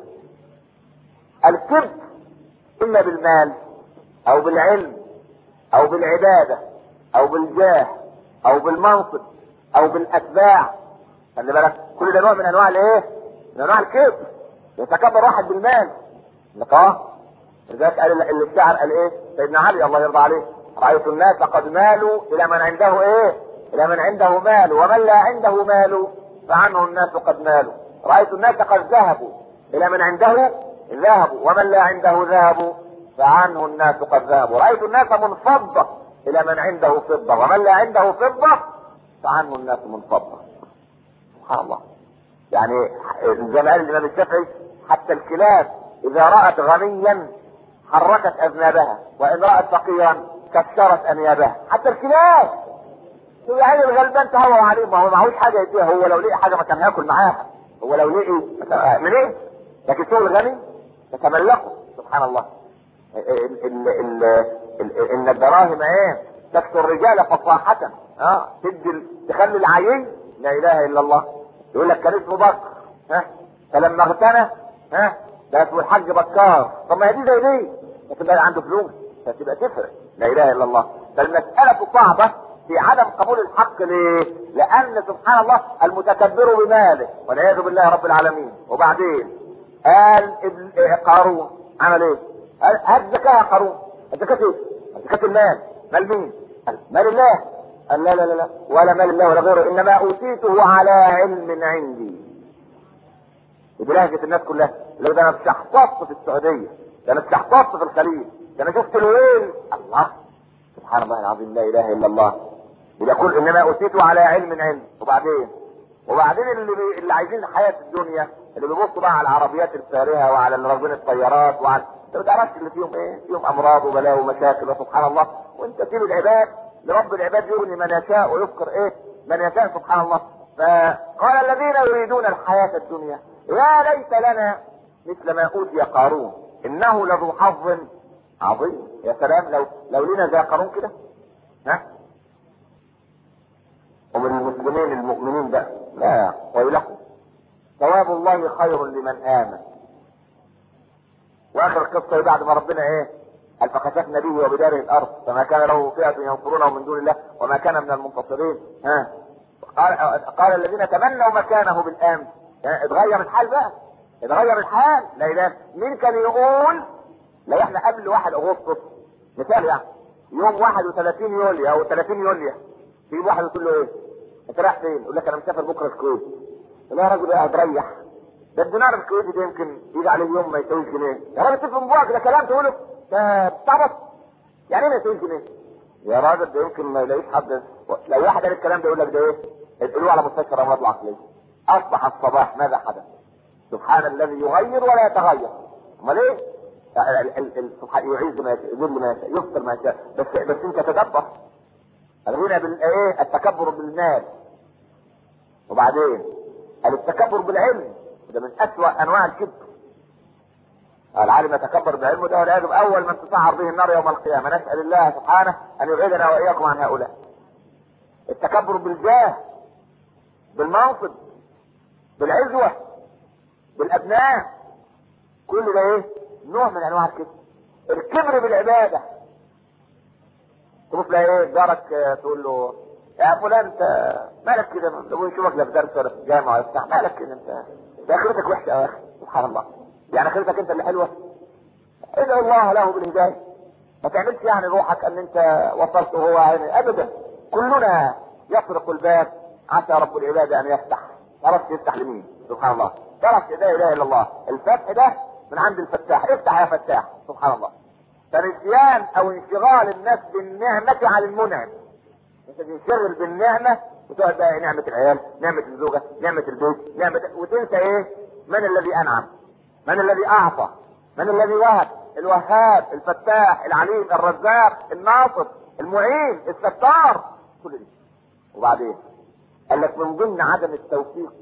الكبر اما بالمال او بالعلم او بالعبادة او بالجاه او بالمنصب او بالاتباع خلي بالك كل ده نوع من انواع الايه من انواع الكبر يتكبر واحد بالمال لك اه لذلك قال اللي الشاعر قال ايه سيدنا علي الله يرضى عليه رايت الناس قد مالوا الى من عنده ايه الى من عنده مال ومن لا عنده مال فعنه الناس قد مالوا رايت الناس قد ذهبوا الى من عنده ذهبوا ومن لا عنده ذهبوا فعنه الناس قد ذهبوا رايت الناس منفضه الى من عنده فضه ومن لا عنده فضه فعنه الناس منفضه سبحان الله يعني زي ما قال الامام الشافعي حتى الكلاب اذا رأت غنيا حركت اذنابها وان رأت فقيرا كسرت انيابها حتى الكلاب شو يعني الغلبان تهوى عليه ما هو معهوش حاجه يديها هو لو لقي حاجه ما كان هياكل معاها هو لو لقي من ايه لكن شو الغني تتملكه سبحان الله ال ال ال ال ان الدراهم ايه تكسر الرجال فصاحة اه تدي تخلي العيين لا اله الا الله يقول لك كان اسمه بكر ها فلما اغتنى ها ده اسمه الحاج بكار طب ما هي دي زي دي لكن بقى عنده فلوس فتبقى تفرق لا اله الا الله فالمسألة صعبة في عدم قبول الحق ليه؟ لأن سبحان الله المتكبر بماله والعياذ بالله رب العالمين وبعدين قال ابن قارون عمل ايه؟ قال هات زكاة يا قارون الزكاة ايه؟ زكاة المال مال مين؟ قال مال الله قال لا لا لا لا ولا مال الله ولا غيره انما اوتيته على علم عندي بلهجة الناس كلها لو ده انا اتشحططت في السعودية ده انا اتشحططت في الخليج ده انا شفت الويل الله سبحان الله العظيم لا اله الا الله يقول انما اوتيته على علم عندي وبعدين وبعدين اللي بي... اللي عايزين حياه الدنيا اللي بيبصوا بقى على العربيات الفارهه وعلى راكبين الطيارات وعلى انت ما تعرفش اللي فيهم ايه؟ فيهم امراض وبلاء ومشاكل وسبحان الله وانت تسيب العباد لرب العباد يغني من يشاء ويذكر ايه؟ من يشاء سبحان الله فقال الذين يريدون الحياه الدنيا يا ليت لنا مثل ما اوتي قارون انه لذو حظ عظيم يا سلام لو لو لنا زي قارون كده ها ومن المسلمين المؤمنين بقى لا ويلكم ثواب الله خير لمن امن واخر القصه بعد ما ربنا ايه قال فخسفنا به وبداره الارض فما كان له فئه ينصرونه من دون الله وما كان من المنتصرين ها قال, قال الذين تمنوا مكانه بالامس يعني اتغير الحال بقى اتغير الحال لا اله مين كان يقول لو احنا قبل 1 اغسطس مثال يعني يوم 31 يوليو او 30 يوليو في واحد يقول له ايه؟ انت رايح فين؟ يقول لك انا مسافر بكره الكويت. يقول له يا راجل قاعد ريح. ده الدينار الكويتي ده يمكن يجي عليه يوم ما يساويش جنيه. يا راجل تفهم بوقك ده كلام تقوله ده بتعبط. يعني ايه ما يساويش جنيه؟ يا راجل ده يمكن ما يلاقيش حد لو واحد قال الكلام ده يقول لك ده ايه؟ ادخلوه على مستشفى الامراض العقليه. اصبح الصباح ماذا حدث؟ سبحان الذي يغير ولا يتغير. امال ايه؟ سبحان يعز ما يشاء يذل ما يشاء يفطر ما يشاء بس بس انت تدبر الغنى بالايه التكبر بالمال وبعدين التكبر بالعلم ده من اسوأ انواع الكذب العالم يتكبر بعلمه ده والعياذ اول من تسعر به النار يوم القيامه نسال الله سبحانه ان يبعدنا واياكم عن هؤلاء التكبر بالجاه بالمنصب بالعزوه بالابناء كل ده ايه نوع من انواع الكذب الكبر بالعباده تبص ايه جارك آه، تقول له يا فلان انت مالك كده لو يشوفك لا في درس ولا في الجامعه ولا بتاع مالك كده انت ده اخرتك وحشه يا اخي سبحان الله يعني اخرتك انت اللي حلوه ادعو الله له بالهدايه ما تعملش يعني روحك ان انت وصلت وهو يعني ابدا كلنا يطرق الباب عسى رب العباد ان يفتح تعرفش يفتح لمين سبحان الله تعرفش لا اله الا الله الفتح ده من عند الفتاح افتح يا فتاح سبحان الله فنسيان او انشغال الناس بالنعمة على المنعم انت تنشغل بالنعمة وتقعد بقى نعمة العيال نعمة الزوجة نعمة البيت نعمة وتنسى ايه من الذي انعم من الذي اعطى من الذي وهب الوهاب الفتاح العليم الرزاق الناصر المعين الستار كل دي وبعدين قال لك من ضمن عدم التوفيق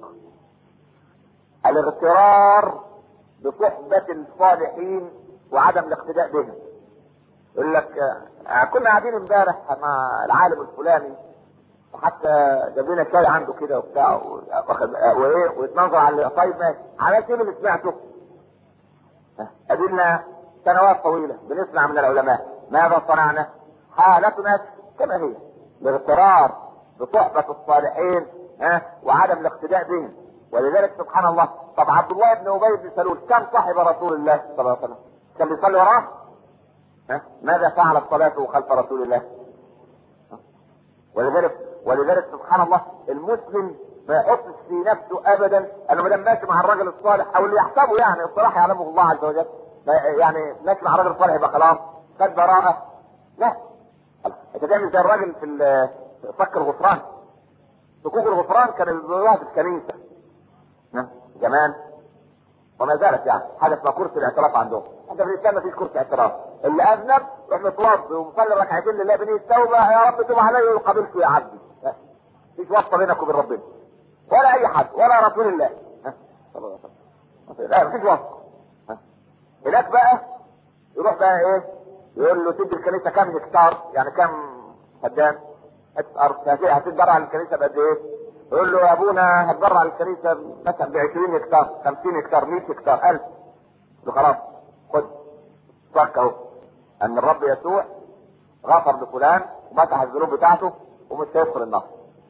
الاغترار بصحبة الصالحين وعدم الاقتداء بهم يقول لك آه، كنا قاعدين امبارح مع العالم الفلاني وحتى جاب لنا شاي عنده كده وبتاع و- واخد آه، وايه ويتنظر على طيب ماشي عملت ايه من اللي سمعته؟ آه، ادينا سنوات طويله بنسمع من العلماء ماذا صنعنا؟ حالتنا كما هي الاغترار بصحبة الصالحين ها وعدم الاقتداء بهم ولذلك سبحان الله طب عبد الله بن ابي بن سلول كم صاحب رسول الله صلى الله عليه وسلم؟ كان بيصلي وراه؟ ها؟ ماذا فعلت صلاته خلف رسول الله؟ ها؟ ولذلك ولذلك سبحان الله المسلم ما يحطش في نفسه ابدا انه ما دام ماشي مع الرجل الصالح او اللي يحسبه يعني الصلاح يعلمه الله عز وجل ما- يعني ماشي مع الرجل الصالح يبقى خلاص خد براءه لا انت تعمل زي الراجل في ال- في فك الغفران صكوك الغفران كان الظاهر في الكنيسه ها؟ زمان وما زالت يعني حاجه اسمها كرسي الاعتراف عندهم انت في الاسلام مفيش كرسي اعتراف اللي اذنب يروح متوضي ومصلي ركعتين لله بنيه التوبه يا رب تب علي وقابلته يا عبدي ها. مفيش واسطه بينك وبين ربنا ولا اي حد ولا رسول الله ها. صلى الله عليه وسلم. لا مفيش واسطه ها. هناك بقى يروح بقى ايه يقول له تدي الكنيسه كام هكتار يعني كام فدان حته ارض هت- هتتبرع للكنيسه بقد ايه؟ يقول له يا ابونا هتبرع للكنيسه مثلا ب 20 هكتار 50 هكتار 100 هكتار 1000 له خلاص خد صك اهو ان الرب يسوع غفر لفلان ومسح الذنوب بتاعته ومش هيدخل النار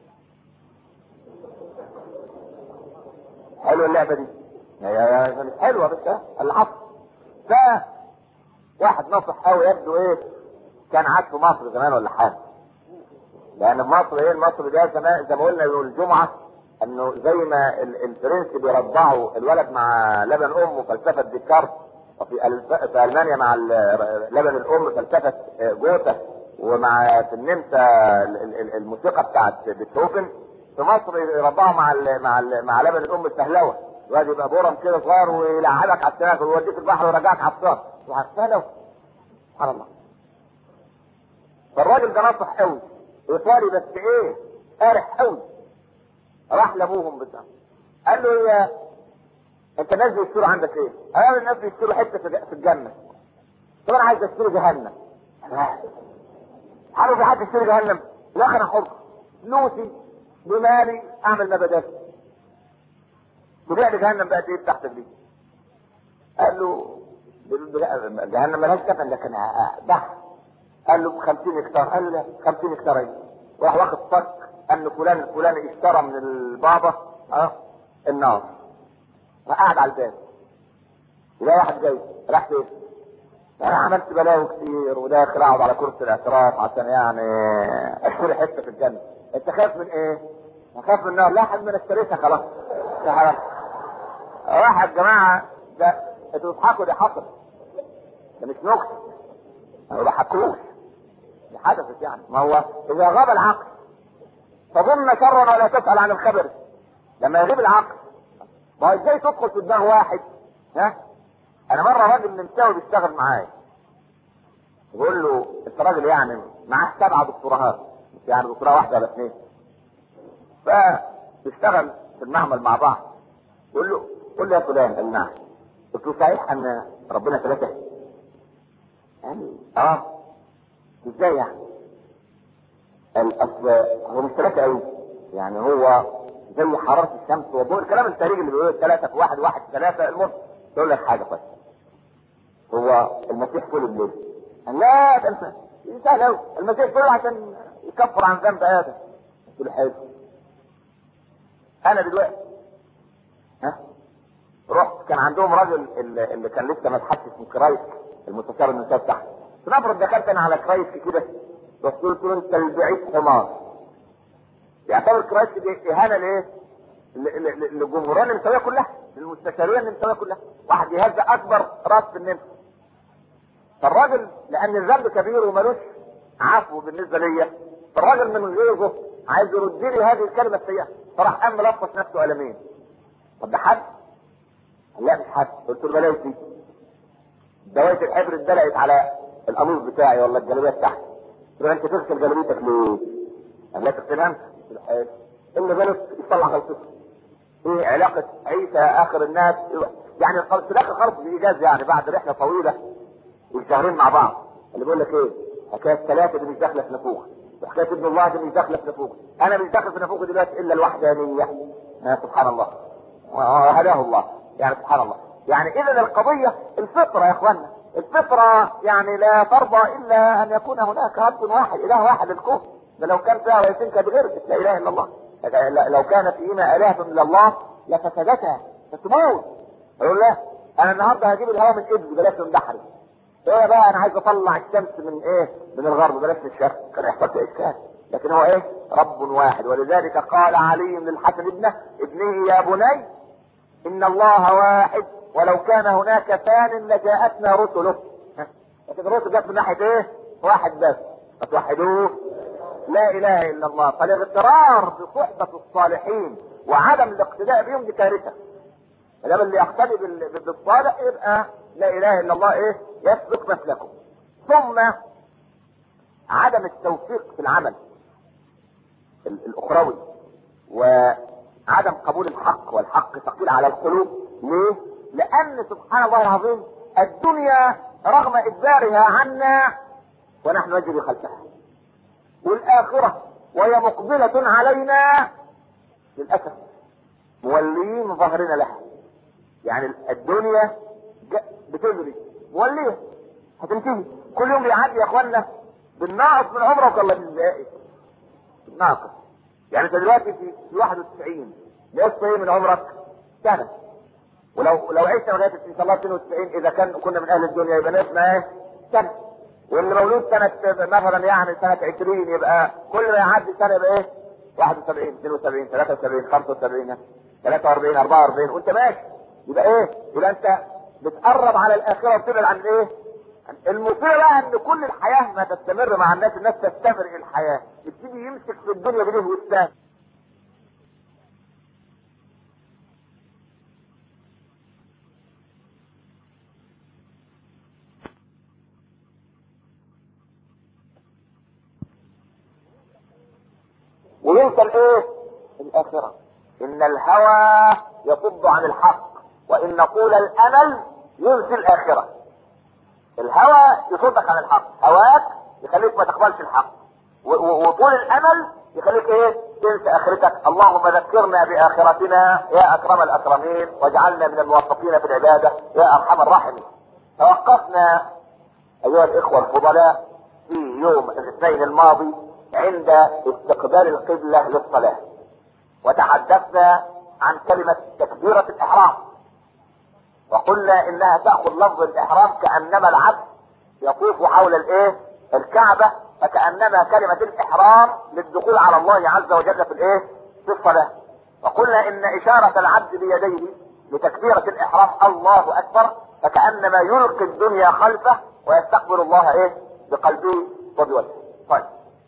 حلوه اللعبه دي يا يا يا مش حلوه بس ها؟ العصر ف واحد ناصح قوي يبدو ايه كان عاش في مصر زمان ولا حاجه لان مصر ايه مصر ده زمان زي ما قلنا يوم الجمعه انه زي ما ال- الفرنس بيرضعوا الولد مع لبن امه فلسفه ديكارت وفي الف... في المانيا مع ال- لبن الام فلسفه آه، جوتا ومع في النمسا ال- ال- الموسيقى بتاعت بيتهوفن في مصر يرضعوا مع ال... مع ال... مع لبن الام السهلوه الواد يبقى بورم كده صغير ويلعبك على السناك ويوديك البحر ويرجعك على الصار وعلى السهلوه سبحان الله فالراجل ده نصح قوي ايطالي بس ايه قارح قوي راح لابوهم بتاع قال له يا انت ناس بيشتروا عندك ايه؟ قال الناس بيشتروا حته في في الجنه طب انا عايز اشتري جهنم عارف في حد يشتري جهنم؟ لا انا حر فلوسي بمالي اعمل ما بدات تبيع لي جهنم بقت ايه تحت دي قال له جهنم ملهاش كفن لكن بحر قال له ب 50 هكتار قال له لا 50 هكتار ايه راح واخد صك ان فلان الفلاني اشترى من البابا اه النار فقعد على الباب يلاقي واحد جاي راح فين؟ انا عملت بلاوي كتير وداخل اقعد على كرسي الاعتراف عشان يعني اشتري حته في الجنه انت خايف من ايه؟ خايف من النار لا حد من اشتريتها خلاص خلاص واحد جماعه ده انتوا بتضحكوا دي حصل ده مش نكته ما بحكوش دي حدثت يعني ما هو اذا غاب العقل تظن شرا ولا تسال عن الخبر لما يغيب العقل ما هو ازاي تدخل في دماغ واحد ها انا مره راجل نمساوي بيشتغل معايا بقول له انت راجل يعني معاه سبعه دكتوراهات مش يعني دكتوراه واحده ولا اثنين فبيشتغل في المعمل مع بعض بقول له قل لي يا فلان قال نعم قلت له صحيح ان ربنا ثلاثه يعني اه ازاي يعني قال اصل هو مش ثلاثه قوي يعني هو زي حراره الشمس وضوء الكلام التاريخي اللي بيقول ثلاثه في واحد واحد في ثلاثه المهم تقول لك حاجه بس هو المسيح كل الليل قال لا ده انت سهل قوي المسيح كله عشان يكفر عن ذنب ادم قلت له حلو انا دلوقتي ها رحت كان عندهم راجل اللي, اللي كان لسه ما اتحدث اسمه كرايس المستشار النساء بتاعه نفرض دخلت انا على كرايس كده رحت قلت له انت البعيد حمار يعتبر كرايس دي اهانه لايه؟ ل- ل- ل- للجمهوريه النمساويه كلها للمستشاريه النمساويه كلها واحد يهز اكبر راس في النمسا فالراجل لان الذنب كبير وملوش عفو بالنسبه ليا فالراجل من غيظه عايز يرد لي هذه الكلمه السيئه فراح قام ملطش نفسه قلمين طب ده حد؟ قال لا مش حد قلت له بلاش دي دوايه الحبر اتدلقت على القميص بتاعي ولا الجلابيه بتاعتي قلت له انت تغسل جلابيتك ليه؟ قال لا تغسلها انت قلت له حلو اللي بالك يطلع غلطته ايه علاقه عيسى اخر الناس يعني في الاخر خالص بايجاز يعني بعد رحله طويله والشهرين مع بعض اللي بيقول لك ايه حكايه ثلاثه دي مش داخله في نافوخ وحكايه ابن الله دي مش داخله في نافوخ انا مش داخل في نافوخ دلوقتي الا الوحدانيه آه سبحان الله وهداه الله يعني سبحان الله يعني اذا القضيه الفطره يا اخوانا الفطره يعني لا ترضى الا ان يكون هناك رب واحد اله واحد الكون ده لو كان فيها رئيسين كانت غيرت لا اله الا الله لو كان فيهما الهه الا الله لفسدتا فتموت يقول لا انا النهارده هجيب الهواء من ابني بلاش من بحري ايه بقى انا عايز اطلع الشمس من ايه من الغرب بلاش من الشرق كان يحصل في اشكال لكن هو ايه رب واحد ولذلك قال علي للحسن ابنه ابنه يا بني ان الله واحد ولو كان هناك ثان لجاءتنا رسله لكن الرسل جت من ناحيه ايه واحد بس فتوحدوه لا اله الا الله فالاغترار بصحبه الصالحين وعدم الاقتداء بهم دي كارثه ما دام اللي يقتدي بال- بالصالح يبقى لا اله الا الله ايه يسلك مسلكه ثم عدم التوفيق في العمل ال- الاخروي وعدم قبول الحق والحق ثقيل على القلوب ليه؟ لان سبحان الله العظيم الدنيا رغم اجبارها عنا ونحن نجري خلفها والاخره وهي مقبله علينا للاسف موليين ظهرنا لها يعني الدنيا ج- بتجري موليه هتنتهي كل يوم بيعدي يا اخوانا بالناقص من عمرك ولا بالزائد بالناقص يعني انت دلوقتي في في 91 نقص ايه من عمرك سنه ولو لو عشت لغايه ان شاء الله 92 اذا كان كنا من اهل الدنيا يبقى ناقصنا ايه سنه واللي مولود سنه مثلا يعني سنه 20 يبقى كل ما يعدي سنه يبقى ايه 71 72 73 75 43 44 وانت ماشي يبقى ايه؟ يبقى انت بتقرب على الاخره وبتبعد عن ايه؟ المصيبه بقى ان كل الحياه ما تستمر مع الناس الناس تستمر الحياه يبتدي يمسك في الدنيا بايده والثاني وينسى الايه؟ الاخره ان الهوى يصد عن الحق وان طول الامل ينسي الاخره الهوى يصدك عن الحق هواك يخليك ما تقبلش الحق و- و- وطول الامل يخليك ايه تنسى اخرتك اللهم ذكرنا باخرتنا يا اكرم الاكرمين واجعلنا من الموفقين في العباده يا ارحم الراحمين توقفنا ايها الاخوه الفضلاء في يوم الاثنين الماضي عند استقبال القبله للصلاه وتحدثنا عن كلمه تكبيره الاحرام وقلنا انها تاخذ لفظ الاحرام كانما العبد يطوف حول الايه الكعبه فكانما كلمه الاحرام للدخول على الله عز وجل في الايه في الصلاه وقلنا ان اشاره العبد بيديه لتكبيره الاحرام الله اكبر فكانما يلقي الدنيا خلفه ويستقبل الله ايه بقلبه وبوجهه طيب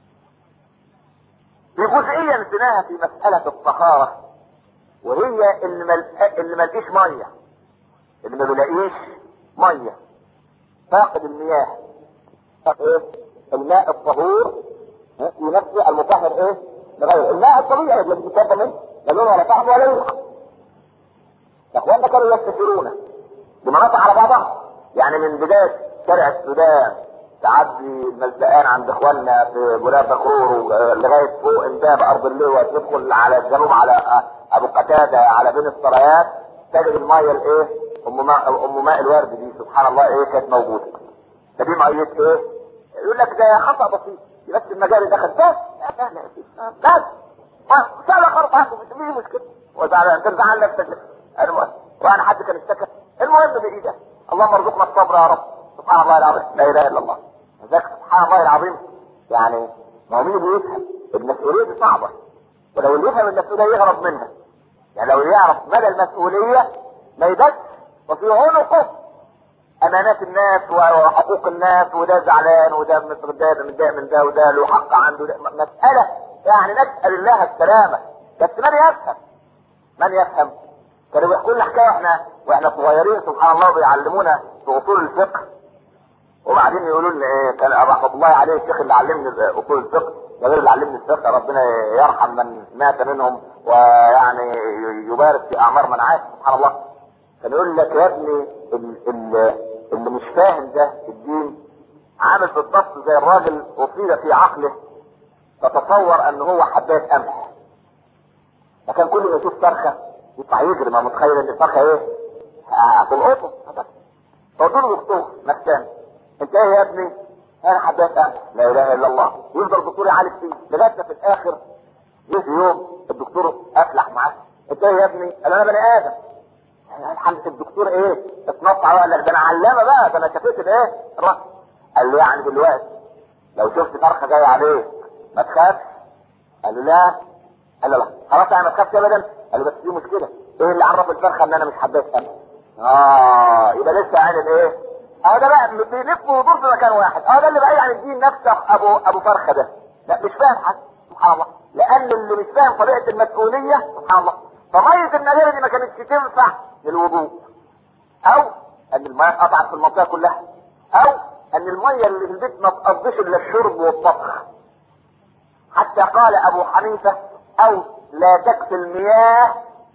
في جزئيه نسيناها في مساله الطهاره وهي اللي مل... اللي ملقيش ميه اللي ما بيلاقيش ميه فاقد المياه طب ايه الماء الطهور ها؟ ينفي المطهر ايه لغيره الماء الطبيعي الذي بيتوضا منه لا لون ولا طعم ولا ريحه اخواننا كانوا يستشيرون بمناطق على بعضها يعني من بدايه شارع السودان تعدي المزدقان عند اخواننا في بلاد بخرور لغايه فوق امباب ارض اللواء تدخل على الجنوب على ابو قتاده على بين السرايات تجد الميه الايه؟ ام ماء ام ماء الورد دي سبحان الله ايه كانت موجوده. فدي ميه ايه؟ يقول لك ده خطا بسيط بس المجاري دخل بس بس سهله خرطة مش مشكله وزعل ترجع نفسك المهم وانا حد كان اشتكى المهم بايده اللهم ارزقنا الصبر يا رب سبحان الله العظيم لا اله الا الله ذاك سبحان الله العظيم يعني ما هو مين اللي يفهم المسؤوليه دي صعبه ولو اللي يفهم المسؤوليه يهرب منها يعني لو يعرف مدى المسؤوليه ما يبكش وفي عنقه امانات الناس وحقوق الناس وده زعلان وده متغدى من ده من ده وده له حق عنده ده مساله يعني نسال الله السلامه بس من يفهم من يفهم كانوا بيحكوا لنا حكايه احنا واحنا صغيرين سبحان الله بيعلمونا في اصول الفقه وبعدين يقولوا لنا ايه كان رحمه الله عليه الشيخ اللي علمني اصول الفقه غير اللي علمني الفقه ربنا يرحم من مات منهم ويعني يبارك في اعمار من عاش سبحان الله كان يقول لك يا ابني اللي, اللي مش فاهم ده الدين عامل بالضبط زي الراجل اصيب في عقله تتصور ان هو حبايه قمح فكان كل ما يشوف فرخه يطلع يجري ما متخيل ان الفرخه ايه؟ هتلقطه فقلت دكتور مكان انت ايه يا ابني؟ انا حبايه قمح لا اله الا الله يفضل الدكتور يعالج فيه لغايه في الاخر جه يوم الدكتور افلح معاه انت ايه يا ابني؟ قال انا بني ادم الحمد الدكتور ايه اتنطع وقال لك ده انا علامه بقى ده انا شفيت الايه الراس قال له يعني دلوقتي لو شفت فرخه جايه عليك ما تخافش قال له لا قال له لا خلاص انا ما تخافش ابدا قال له بس في مشكله ايه اللي عرف الفرخه ان انا مش حبيت انا اه يبقى لسه عامل ايه اه ده بقى بيلف ويدور في مكان واحد اه ده اللي بقى يعني الدين نفسه ابو ابو فرخه ده لا مش فاهم حاجه سبحان الله لان اللي مش فاهم طبيعه المسؤوليه سبحان الله فميه النجاره دي ما كانتش تنفع للوضوء او ان الميه قطعت في المنطقه كلها او ان الميه اللي في البيت ما تقضيش الا الشرب والطبخ حتى قال ابو حنيفه او لا تكفي المياه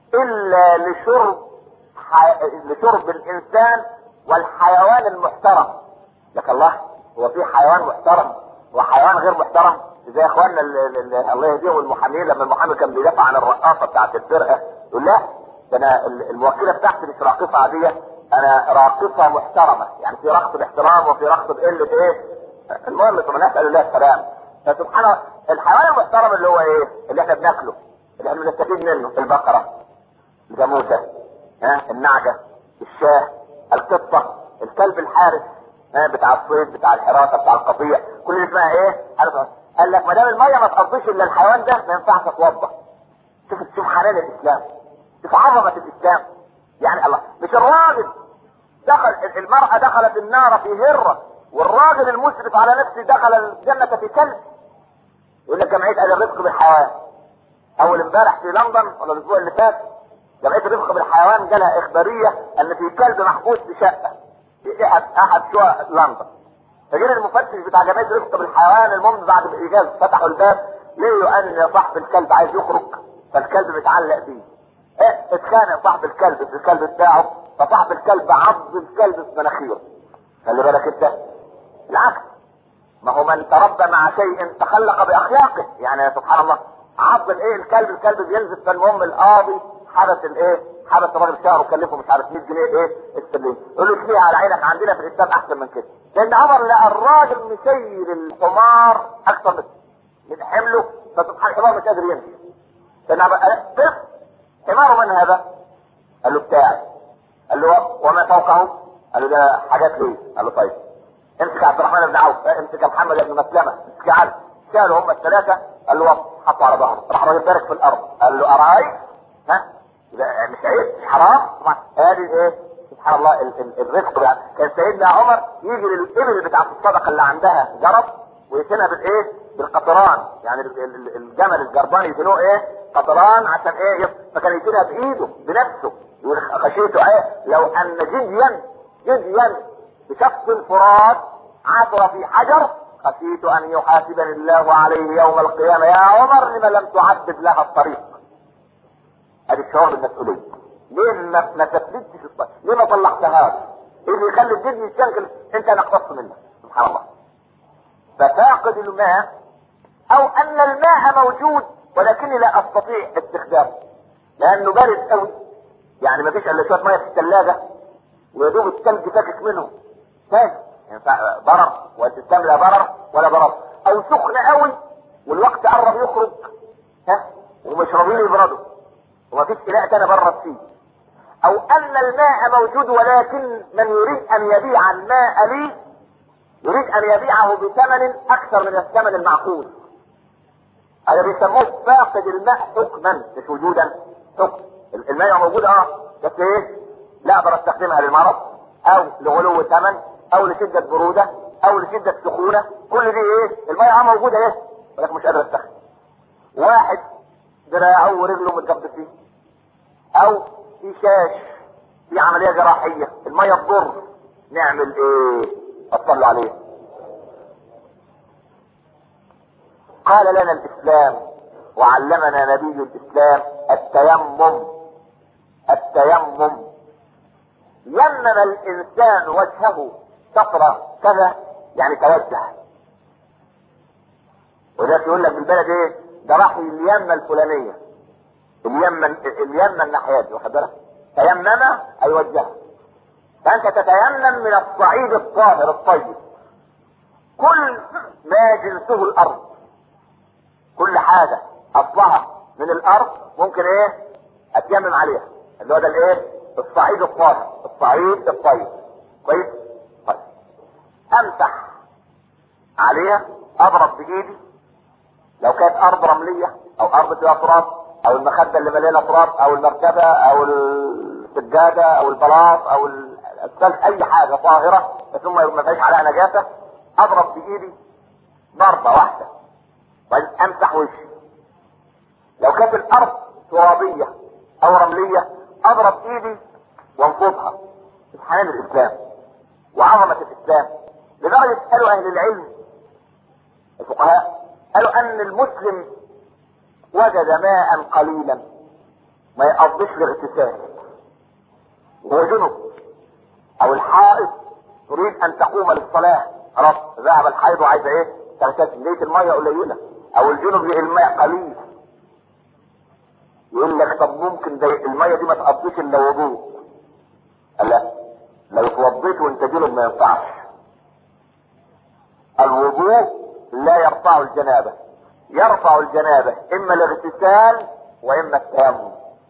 الا لشرب حي... لشرب الانسان والحيوان المحترم لك الله هو في حيوان محترم وحيوان غير محترم زي اخواننا الله يهديهم المحامين لما المحامي كان بيدافع عن الرقاصه بتاعت الفرقه يقول لا ده انا الموكله بتاعتي مش راقصه عاديه انا راقصه محترمه يعني في رقص باحترام وفي رقص بقله ايه المهم ثم نسال الله السلام فسبحان الله الحيوان المحترم اللي هو ايه اللي احنا بناكله اللي احنا بنستفيد منه البقره الجاموسه ها النعجه الشاه القطه الكلب الحارس ها بتاع الصيد بتاع الحراسه بتاع القطيع كل اللي اسمها ايه قال لك ما دام الميه ما تقضيش الا الحيوان ده ما ينفعش اتوضا شوف شوف حلال الاسلام شوف عظمه الاسلام يعني الله مش الراجل دخل المرأة دخلت النار في هرة والراجل المسرف على نفسه دخل الجنة في كلب يقول لك جمعية أهل الرفق بالحيوان أول امبارح في لندن ولا الأسبوع اللي فات جمعية الرفق بالحيوان جالها إخبارية أن في كلب محبوس في شقة في أحد أحد شقق لندن فجينا المفتش بتاع جمعية الرفق بالحيوان المهم بعد الإجازة فتحوا الباب لقوا أن صاحب الكلب عايز يخرج فالكلب متعلق بيه ايه اتخانق صاحب الكلب في الكلب بتاعه فصاحب الكلب عض الكلب في مناخيره خلي بالك انت العكس ما هو من تربى مع شيء تخلق باخلاقه يعني سبحان الله عض الايه الكلب الكلب بينزف فالمهم القاضي حبس الايه حبس الراجل شهر وكلفه مش عارف 100 جنيه ايه السليم يقول له اشتريها على عينك عندنا في الاسلام احسن من كده لان عمر لقى الراجل مسير الحمار اكثر من من حمله فسبحان الحمار مش قادر يمشي كان طفل حماره من هذا؟ قال له بتاعي قال له وما فوقه؟ قال له ده حاجات ليه؟ قال له طيب امسك عبد الرحمن بن عوف امسك محمد بن مسلمه امسك علي شالوا هم الثلاثه قال له وقف حطوا على ظهره راح الراجل بارك في الارض قال له ارايت ها مش عيب مش حرام هذه ايه سبحان الله الرزق يعني كان سيدنا عمر يجي للابل بتاعت الصدقه اللي عندها جرب ويسنها بالايه بالقطران يعني الجمل الجربان يسنوه ايه قطران عشان ايه فكان يشيلها بايده بنفسه يقول خشيته ايه لو ان جديا جديا بشخص الفرات عثر في حجر خشيت ان يحاسبني الله عليه يوم القيامه يا عمر لما لم تعدد لها الطريق ادي الشعور بالمسؤوليه ليه ما ما ثبتش الصلاة ليه ما طلعتهاش ايه اللي يخلي الدين يتشنكل انت نقصت منك سبحان الله ففاقد الماء او ان الماء موجود ولكني لا استطيع استخدامه لانه بارد قوي يعني ما فيش الا شويه ميه في الثلاجه ويا دوب الثلج فاكك منه ثلج ينفع ضرر والاسلام لا ضرر ولا ضرر او سخن قوي والوقت قرب يخرج ها ومش راضيين يبردوا وما فيش اناء تاني برد فيه او ان الماء موجود ولكن من يريد ان يبيع الماء لي يريد ان يبيعه بثمن اكثر من الثمن المعقول هذا بيسموه فاقد الماء حكما مش وجودا حكم الماء موجود اه بس ايه لا اقدر استخدمها للمرض او لغلو ثمن او لشدة برودة او لشدة سخونة كل دي ايه المية اه موجودة ايه ولكن مش قادر استخدم واحد دراعه ورجله متجبسين او في شاش في عملية جراحية المية تضر نعمل ايه اطلع عليه قال لنا الاسلام وعلمنا نبي الاسلام التيمم التيمم يمم الانسان وجهه شطر كذا يعني توجه وده يقول لك بالبلد ايه ده راح اليمه الفلانيه اليمه اليمه الناحيه دي واخد بالك تيمم اي وجهه فانت تتيمم من الصعيد الطاهر الطيب كل ما جنسه الارض كل حاجه اصلها من الارض ممكن ايه اتيمم عليها اللي هو ده الايه الصعيد الطاهر الصعيد الطيب كويس طيب امسح عليها اضرب بايدي لو كانت ارض رمليه او ارض فيها تراب او المخده اللي مليانه تراب او المركبه او السجاده او البلاط او الثلج اي حاجه طاهره ثم ما فيش عليها نجاسه اضرب بايدي ضربه واحده بعدين امسح وشي لو كانت الارض ترابيه او رمليه اضرب ايدي وانفضها سبحان الاسلام وعظمه الاسلام لدرجه قالوا اهل العلم الفقهاء قالوا ان المسلم وجد ماء قليلا ما يقضيش الاغتسال وهو جنب او الحائض تريد ان تقوم للصلاه خلاص ذهب الحيض وعايزه ايه تغتسل لقيت الميه قليله او الجنب لقي الماء قليل يقول لك طب ممكن ده الميه دي ما تقضيش الا وضوء قال لا لو اتوضيت وانت جنب ما ينفعش الوضوء لا يرفع الجنابه يرفع الجنابه اما الاغتسال واما التيمم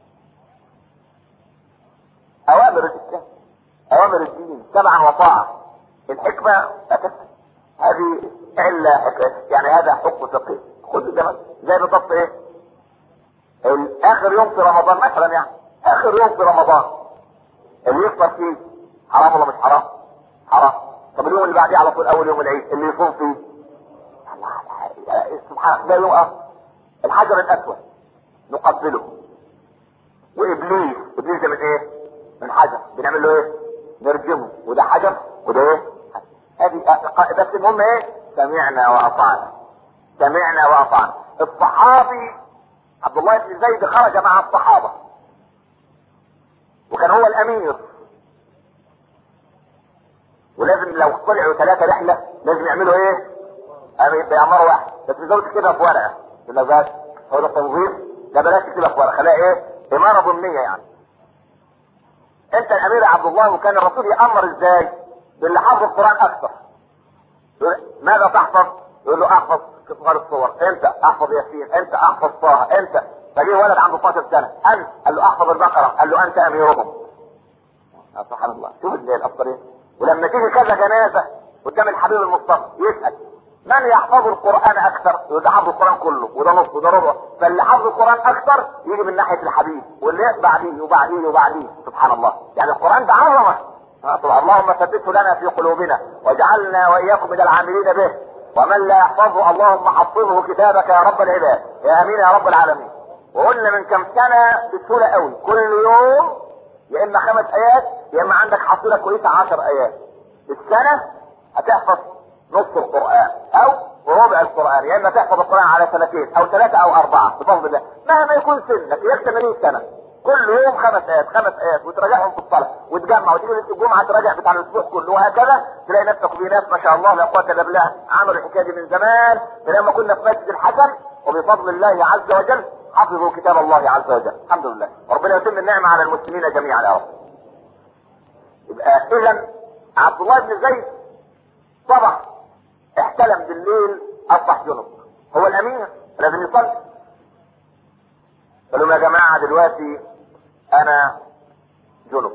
اوامر الاسلام اوامر الدين سمعا وطاعه الحكمه هذه الا حكمة. يعني هذا حكم فقهي خذ ده زي بالضبط ايه اخر يوم في رمضان مثلا يعني اخر يوم في رمضان اللي يفطر فيه حرام ولا مش حرام حرام طب اليوم اللي بعديه على طول اول يوم العيد اللي يصوم فيه الله سبحان ده يوم الحجر الاسود نقبله وابليس ابليس ده من ايه من حجر بنعمل له ايه نرجمه وده حجر وده ايه هذه بس المهم ايه سمعنا واطعنا سمعنا واطعنا الصحابي عبد الله بن زيد خرج مع الصحابة وكان هو الامير ولازم لو طلعوا ثلاثة رحلة لازم يعملوا ايه بيعمروا واحد بس زود كده في ورقة يقول لك بس هو ده التنظيف ده بلاش كده في ورقة خليها ايه امارة ضمنية يعني انت الامير يا عبد الله وكان الرسول يامر ازاي باللي حافظ القرآن اكثر ماذا تحفظ يقول له احفظ صغار الصور انت احفظ ياسين انت احفظ طه انت فجه ولد عنده 12 سنه انت قال له احفظ البقره قال له انت اميرهم سبحان الله شوف ازاي الافضليه ولما تيجي كذا جنازه قدام الحبيب المصطفى يسال من يحفظ القران اكثر يقول ده حفظ القران كله وده نص وده ربع فاللي حفظ القران اكثر يجي من ناحيه الحبيب واللي بعديه وبعديه وبعديه سبحان الله يعني القران ده عظمه اللهم ثبته لنا في قلوبنا واجعلنا واياكم من العاملين به ومن لا يحفظه اللهم حفظه كتابك يا رب العباد يا امين يا رب العالمين وقلنا من كم سنه بسهوله قوي كل يوم يا اما خمس ايات يا اما عندك حصيله كويسه عشر ايات السنه هتحفظ نص القران او ربع القران يا اما تحفظ القران على سنتين او ثلاثه او اربعه بفضل الله مهما يكون سنك يكفي 80 سنه كل يوم خمس ايات خمس ايات وتراجعهم في الصلاه وتجمع وتيجي ليله الجمعه تراجع بتاع الاسبوع كله وهكذا تلاقي نفسك في ناس ما شاء الله لا قوه الا بالله عملوا الحكايه دي من زمان لما كنا في مسجد الحسن وبفضل الله عز وجل حفظوا كتاب الله عز وجل الحمد لله ربنا يتم النعمه على المسلمين جميعا يا رب يبقى اذا عبد الله بن زيد صبح احتلم بالليل اصبح جنب هو الامير لازم يصلي قال لهم يا جماعه دلوقتي انا جنب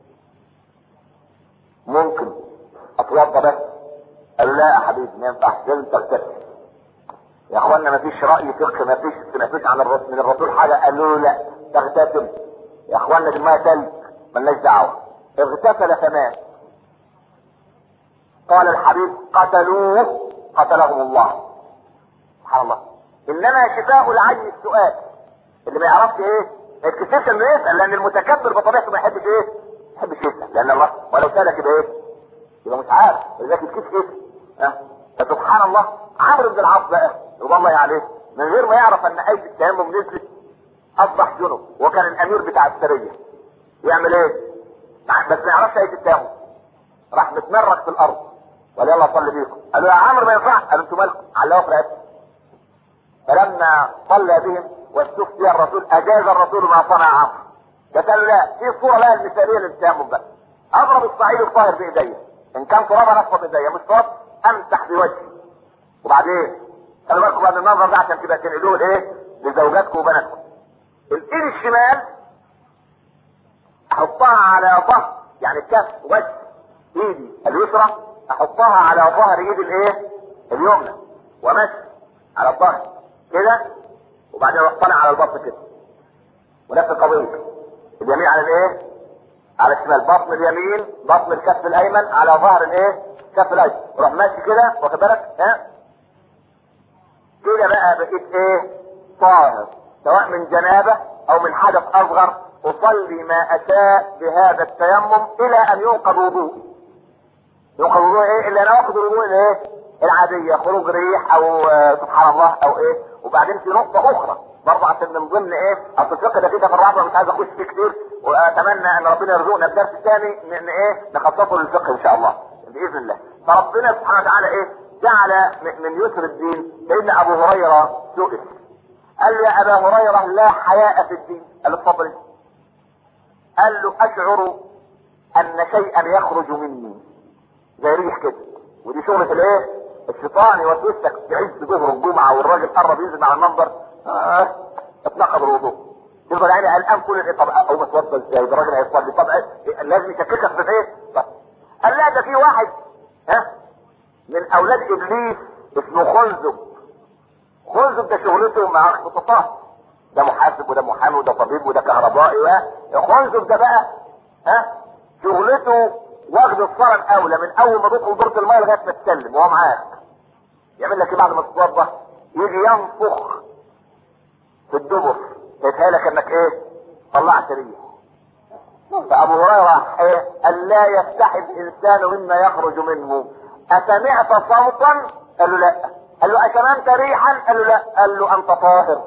ممكن اتوضى بس قالوا لا يا حبيبي ما ينفعش لازم تغتسل يا اخوانا ما فيش راي فقه ما فيش سمعتوش عن الرسول من الرسول حاجه قالوا له لا تغتسل يا اخوانا دي الميه تلج ملناش دعوه اغتسل فمات قال الحبيب قتلوه قتلهم الله سبحان الله انما شفاء العي السؤال اللي ما يعرفش ايه ما يتكسفش انه يسال لان المتكبر بطبيعته ما يحبش ايه؟ ما يحبش يسال لان الله ولو سالك يبقى ايه؟ يبقى مش عارف ولذلك يتكسف يسال ها فسبحان الله عمرو بن العاص بقى رضي الله عليه من غير ما يعرف ان ايه التيمم نزلت اصبح جنب وكان الامير بتاع السريه يعمل ايه؟ بس ما يعرفش ايه التيمم راح متمرق في الارض ولا يلا صلي بيكم قالوا يا عمرو ما ينفعش قالوا انتوا مالكم علقوا في رقبتي فلما صلى بهم واستفتي الرسول اجاز الرسول ما صنع عمرو قالوا لا في صوره بقى المثاليه للتيمم بقى اضرب الصعيد الطاهر بايديا ان كان تراب انفض بايديا مش تراب امسح بوجهي وبعدين خلي بالكم بقى من المنظر ده عشان تبقى تنقلوه لايه؟ لزوجاتكم وبناتكم الايد الشمال احطها على ظهر يعني الكف وجه ايدي اليسرى احطها على ظهر ايدي الايه اليمنى ومشي على الظهر كده وبعدين اروح طالع على البطن كده ونفس القضيه اليمين على الايه على الشمال بطن اليمين بطن الكف الايمن على ظهر الايه الكف الايمن روح ماشي كده واخد بالك ها كده بقى بقيت ايه طاهر سواء من جنابه او من حدث اصغر اصلي ما اشاء بهذا التيمم الى ان ينقض وضوء ينقض وضوء ايه اللي انا واخد الوضوء الايه العاديه خروج ريح او آه سبحان الله او ايه وبعدين في نقطه اخرى برضه عشان من ضمن ايه اصل الفقه ده كده في الرابعه مش عايز اخش فيه كتير واتمنى ان ربنا يرزقنا الدرس الثاني ان ايه نخصصه للفقه ان شاء الله باذن الله فربنا سبحانه وتعالى ايه جعل من يسر الدين سيدنا ابو هريره سئل قال له يا ابا هريره لا حياء في الدين قال له اتفضل قال له اشعر ان شيئا يخرج مني زي ريح كده ودي شغلة الايه الشيطان يوسوسك بعز ظهر الجمعة والراجل قرب ينزل مع المنبر آه اتنقض الوضوء يفضل يعني قلقان كل ايه طب او اتوضى ازاي ده راجل هيصلي طب إيه؟ لازم يشككك في ايه طب قال لا ده في واحد ها من اولاد ابليس اسمه خنزب خنزب ده شغلته مع اختطافات ده محاسب وده محامي وده طبيب وده كهربائي خنزب ده بقى ها شغلته واخد الصلاة الأولى من أول ما تدخل دورة المية لغاية ما تسلم وهو معاك. يعمل لك ايه بعد ما تتوضى؟ يجي ينفخ في الدبر يتهيألك انك ايه؟ طلعت ريح. فأبو هريرة ايه؟ قال لا يستحي الإنسان مما يخرج منه. أسمعت صوتا؟ قال له لا. قال له أشممت ريحا؟ قال له لا. قال له أنت طاهر.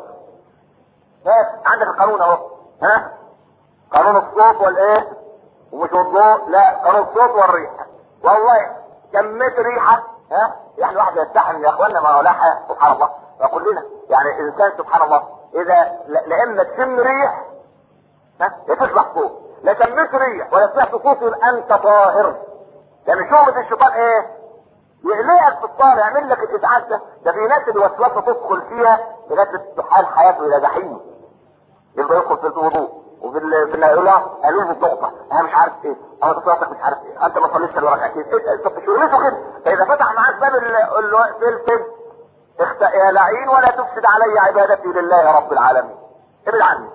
بس عندك القانون أهو. ها؟ قانون الصوت والإيه؟ ومش الضوء لا قانون الصوت والريح والله كميت ريحه ها يعني واحد يستحمل يا اخوانا ما هو لا حاجه سبحان الله فكلنا يعني الانسان سبحان الله اذا لا اما تشم ريح ها يا تسمع صوت لا شميت ريح ولا سمعت صوت انت طاهر يعني شغلة الشيطان ايه؟ يقلقك في الطار يعمل لك الازعاج ده ده في ناس الوسوسه تدخل فيها لغايه تحال حياته الى جحيم يبقى يدخل في الوضوء وفي ال... في النقلة قالوا له النقطة انا مش عارف ايه انا تصلاتك مش عارف ايه انت ما صليتش الا ركعتين ايه طب شغلته كده فاذا فتح معاك باب الفلفل اخت... يا لعين ولا تفسد علي عبادتي لله رب العالمين ابعد عني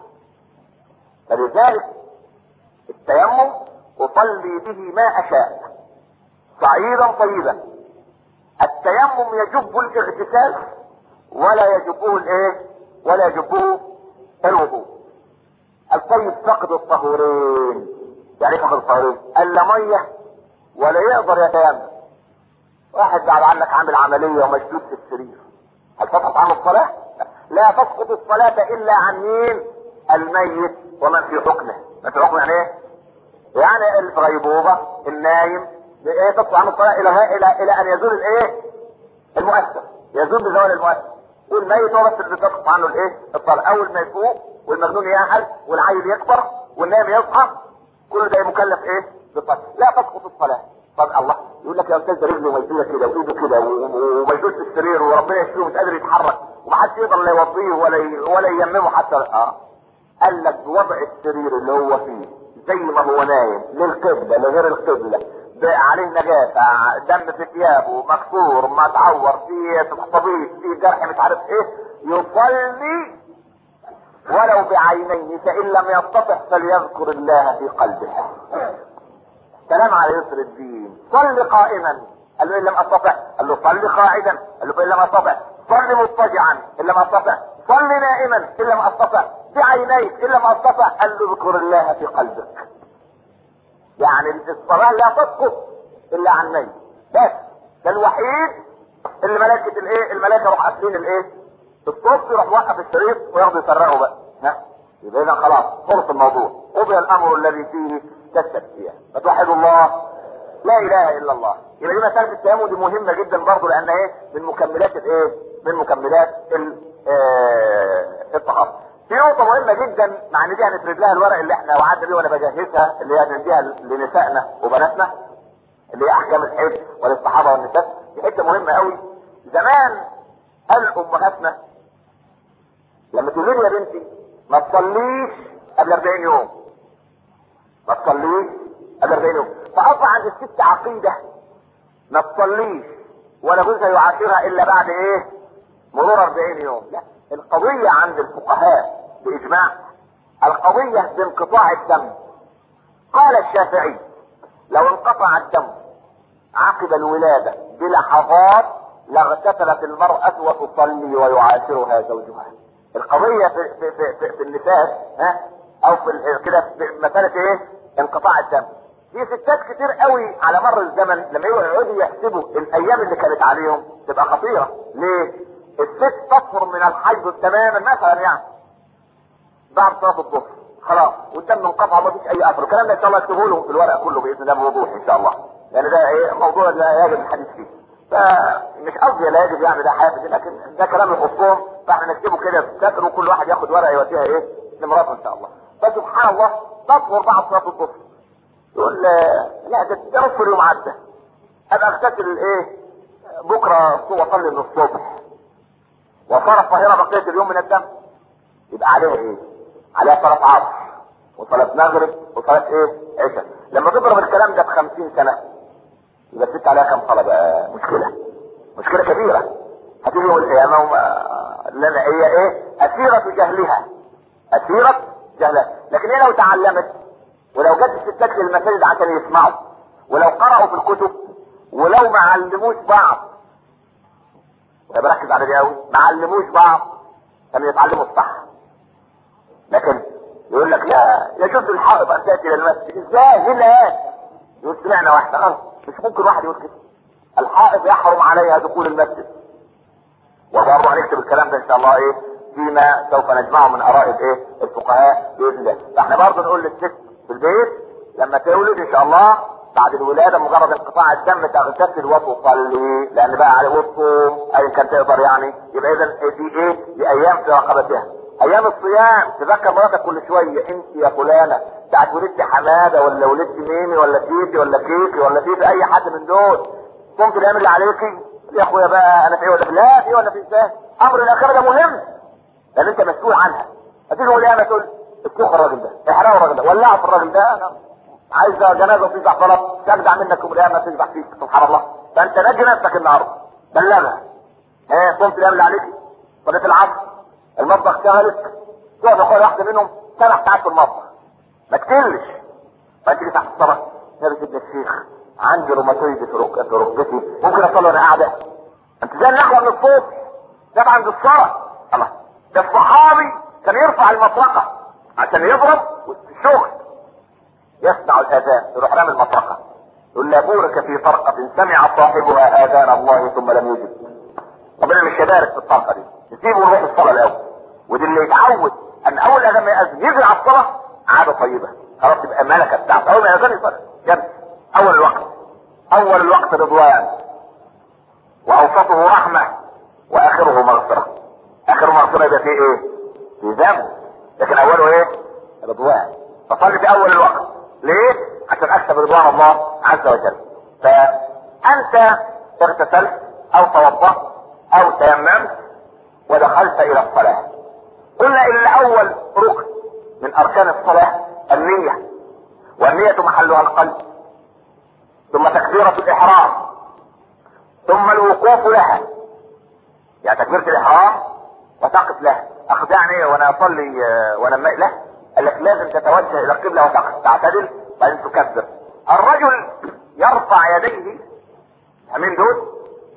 فلذلك التيمم اصلي به ما اشاء صعيدا طيبا التيمم يجب الاغتسال ولا يجبه الايه ولا يجبه الوضوء الطيب فقد الطهورين يعني فقد الطهورين الا ميه ولا يقدر يتيمم واحد بعد عنك عامل عمليه ومشدود في السرير هل تسقط عنه الصلاه؟ لا تسقط الصلاه الا عن مين؟ الميت ومن في حكمه من في حكمه يعني ايه يعني اللي في غيبوبه النايم ايه تطلع عن الصلاه الى الى الى ان يزول الايه المؤثر يزول بزوال المؤثر والميت هو بس اللي تقطع عنه الايه الصلاه اول ما يفوق والمجنون يعهد والعيل يكبر والنايم يصحى كل ده مكلف ايه بالصلاه لا تسقط الصلاه طب الله يقول لك يا استاذ ده رجله مجدوده كده وايده كده ومجدود في السرير وربنا يشفيه مش قادر يتحرك ومحدش يقدر لا يوضيه ولا ي... ولا ييممه حتى اه قال لك بوضع السرير اللي هو فيه زي ما هو نايم للقبله لغير القبله عليه نجاسه دم في ثيابه مكسور متعور في طبيب في جرح مش عارف ايه يصلي ولو بعينيه فان لم يستطع فليذكر الله في قلبه كلام على يسر الدين صل قائما قال له ان لم استطع قال له صل قاعدا قال له فان لم استطع صل مضطجعا ان لم استطع صل نائما ان لم استطع بعينيك ان لم استطع قال له اذكر الله في قلبك يعني الصلاه لا تسقط الا عن نية بس ده الوحيد اللي ملائكه الايه الملائكه يروح قافلين الايه الصوت يروح وقف الشريط وياخدوا يفرقوا بقى ها يبقى اذا خلاص خلص الموضوع قضي الامر الذي فيه تستفتيا فتوحد الله لا اله الا الله يبقى دي مساله التيمم دي مهمه جدا برضه لان ايه من مكملات الايه من مكملات الطهاره في نقطة مهمة جدا مع ان دي هنفرد لها الورق اللي احنا وعدنا بيه وانا بجهزها اللي هي هنديها لنسائنا وبناتنا اللي هي احكام الحج والاستحاضة والنساء دي حتة مهمة قوي زمان قال امهاتنا لما تقولي يا بنتي ما تصليش قبل 40 يوم ما تصليش قبل 40 يوم فاصبح عند الست عقيدة ما تصليش ولا جوزها يعاشرها الا بعد ايه مرور 40 يوم لا القضية عند الفقهاء بإجماع القضية بانقطاع الدم قال الشافعي لو انقطع الدم عقب الولادة بلحظات لاغتسلت المرأة وتصلي ويعاشرها زوجها القضية في, في, في, في, في النفاس ها او في كده في مسألة ايه انقطاع الدم في ستات كتير قوي على مر الزمن لما يقعدوا يحسبوا الايام اللي كانت عليهم تبقى خطيرة ليه الست تطهر من الحيض تماما مثلا يعني بعد صلاه الظهر خلاص والدم انقطع ما فيش اي اثر الكلام ده ان شاء الله اكتبه لهم في الورق كله باذن الله بوضوح ان شاء الله لان ده ايه موضوع لا يجب الحديث فيه فمش قصدي لا يجب يعني ده حافظ لكن ده كلام يخصهم فاحنا نكتبه كده في سطر وكل واحد ياخد ورقه يوديها ايه لمراته ان شاء الله فسبحان الله تطهر بعد صلاه الظهر يقول لا ده ده نصف اليوم عدى ابقى اغتسل الايه بكره واصلي من الصبح وصار الطاهرة بقية اليوم من الدم يبقى عليها ايه عليها صلاة عصر وصلاة مغرب وصلاة ايه عشاء لما تضرب الكلام ده بخمسين سنة يبقى الست عليها كم صلاة بقى مشكلة مشكلة كبيرة هتيجي يوم القيامة وما لنا هي ايه أسيرة جهلها أسيرة جهلها لكن هي لو تعلمت ولو جت الستات للمساجد عشان يسمعوا ولو قرأوا في الكتب ولو ما علموش بعض بركز على دي قوي ما علموش بعض كانوا يتعلموا الصح لكن يقول لك لا يجوز الحائط ان تاتي الى المسجد ازاي مين اللي قال يقول سمعنا واحده غلط مش ممكن واحد يقول كده الحائط يحرم عليها دخول المسجد وبرضه هنكتب الكلام ده ان شاء الله ايه فيما سوف نجمعه من اراء الايه الفقهاء باذن الله فاحنا برضه نقول للست في البيت لما تولد ان شاء الله بعد الولادة مجرد انقطاع الدم تغتسل وتصلي لان بقى عليه وصوم ايا كان تقدر يعني يبقى اذا دي ايه دي ايام في رقبتها ايام الصيام تذكر مراتك كل شوية انت يا فلانة ساعة ولدت حمادة ولا ولدت ميمي ولا تيتي ولا كيكي ولا تيتي اي حد من دول قمت الايام اللي عليكي يا اخويا بقى انا في ولا في لا في ولا في ازاي امر الاخره ده مهم لان انت مسؤول عنها هتيجي يوم القيامه تقول اتوخ الراجل ده احرقوا الراجل ده ولعوا في الراجل ده أنا عايز جنازه تذبح غلط تجدع منك يوم القيامه تذبح فيك سبحان الله فانت نجي نفسك النهارده بلغها ايه قمت الايام اللي عليك صلاه العصر المطبخ شغلك تقعد اخويا واحده منهم سبع ساعات في المطبخ ما تكلش ما تيجي تحت الصلاه يا ابن الشيخ عندي روماتويد في رك- في ركبتي ممكن اصلي وانا قاعده انت زي النحو من الصوت ده عند الصلاه الله ده الصحابي كان يرفع المطرقه عشان يضرب الشغل يسمع الاذان يروح رامي المطرقه يقول لا بورك في طرقه سمع صاحبها اذان الله ثم لم يجب ربنا مش هيبارك في الطرقه دي نسيبه ونروح الصلاه الاول ودي اللي يتعود ان اول اذان ما يأذن يجري على الصلاه عاده طيبه خلاص تبقى ملكه بتاعته اول ما يأذن يصلي جنب اول الوقت اول الوقت رضوان واوسطه رحمه واخره مغفره اخره مغفره يبقى فيه ايه؟ في ذنب لكن اوله ايه؟ رضوان فصلي في اول الوقت ليه؟ عشان اكسب رضوان الله عز وجل فانت اغتسلت او توضأت او تيممت ودخلت الى الصلاة قلنا ان اول ركن من اركان الصلاة النية والنية محلها القلب ثم تكبيرة الاحرام ثم الوقوف لها يعني تكبيرة الاحرام وتقف لها اخدعني وانا اصلي وانا ما لا قال لك لازم تتوجه الى القبلة وتقف تعتدل بعدين تكبر الرجل يرفع يديه من دول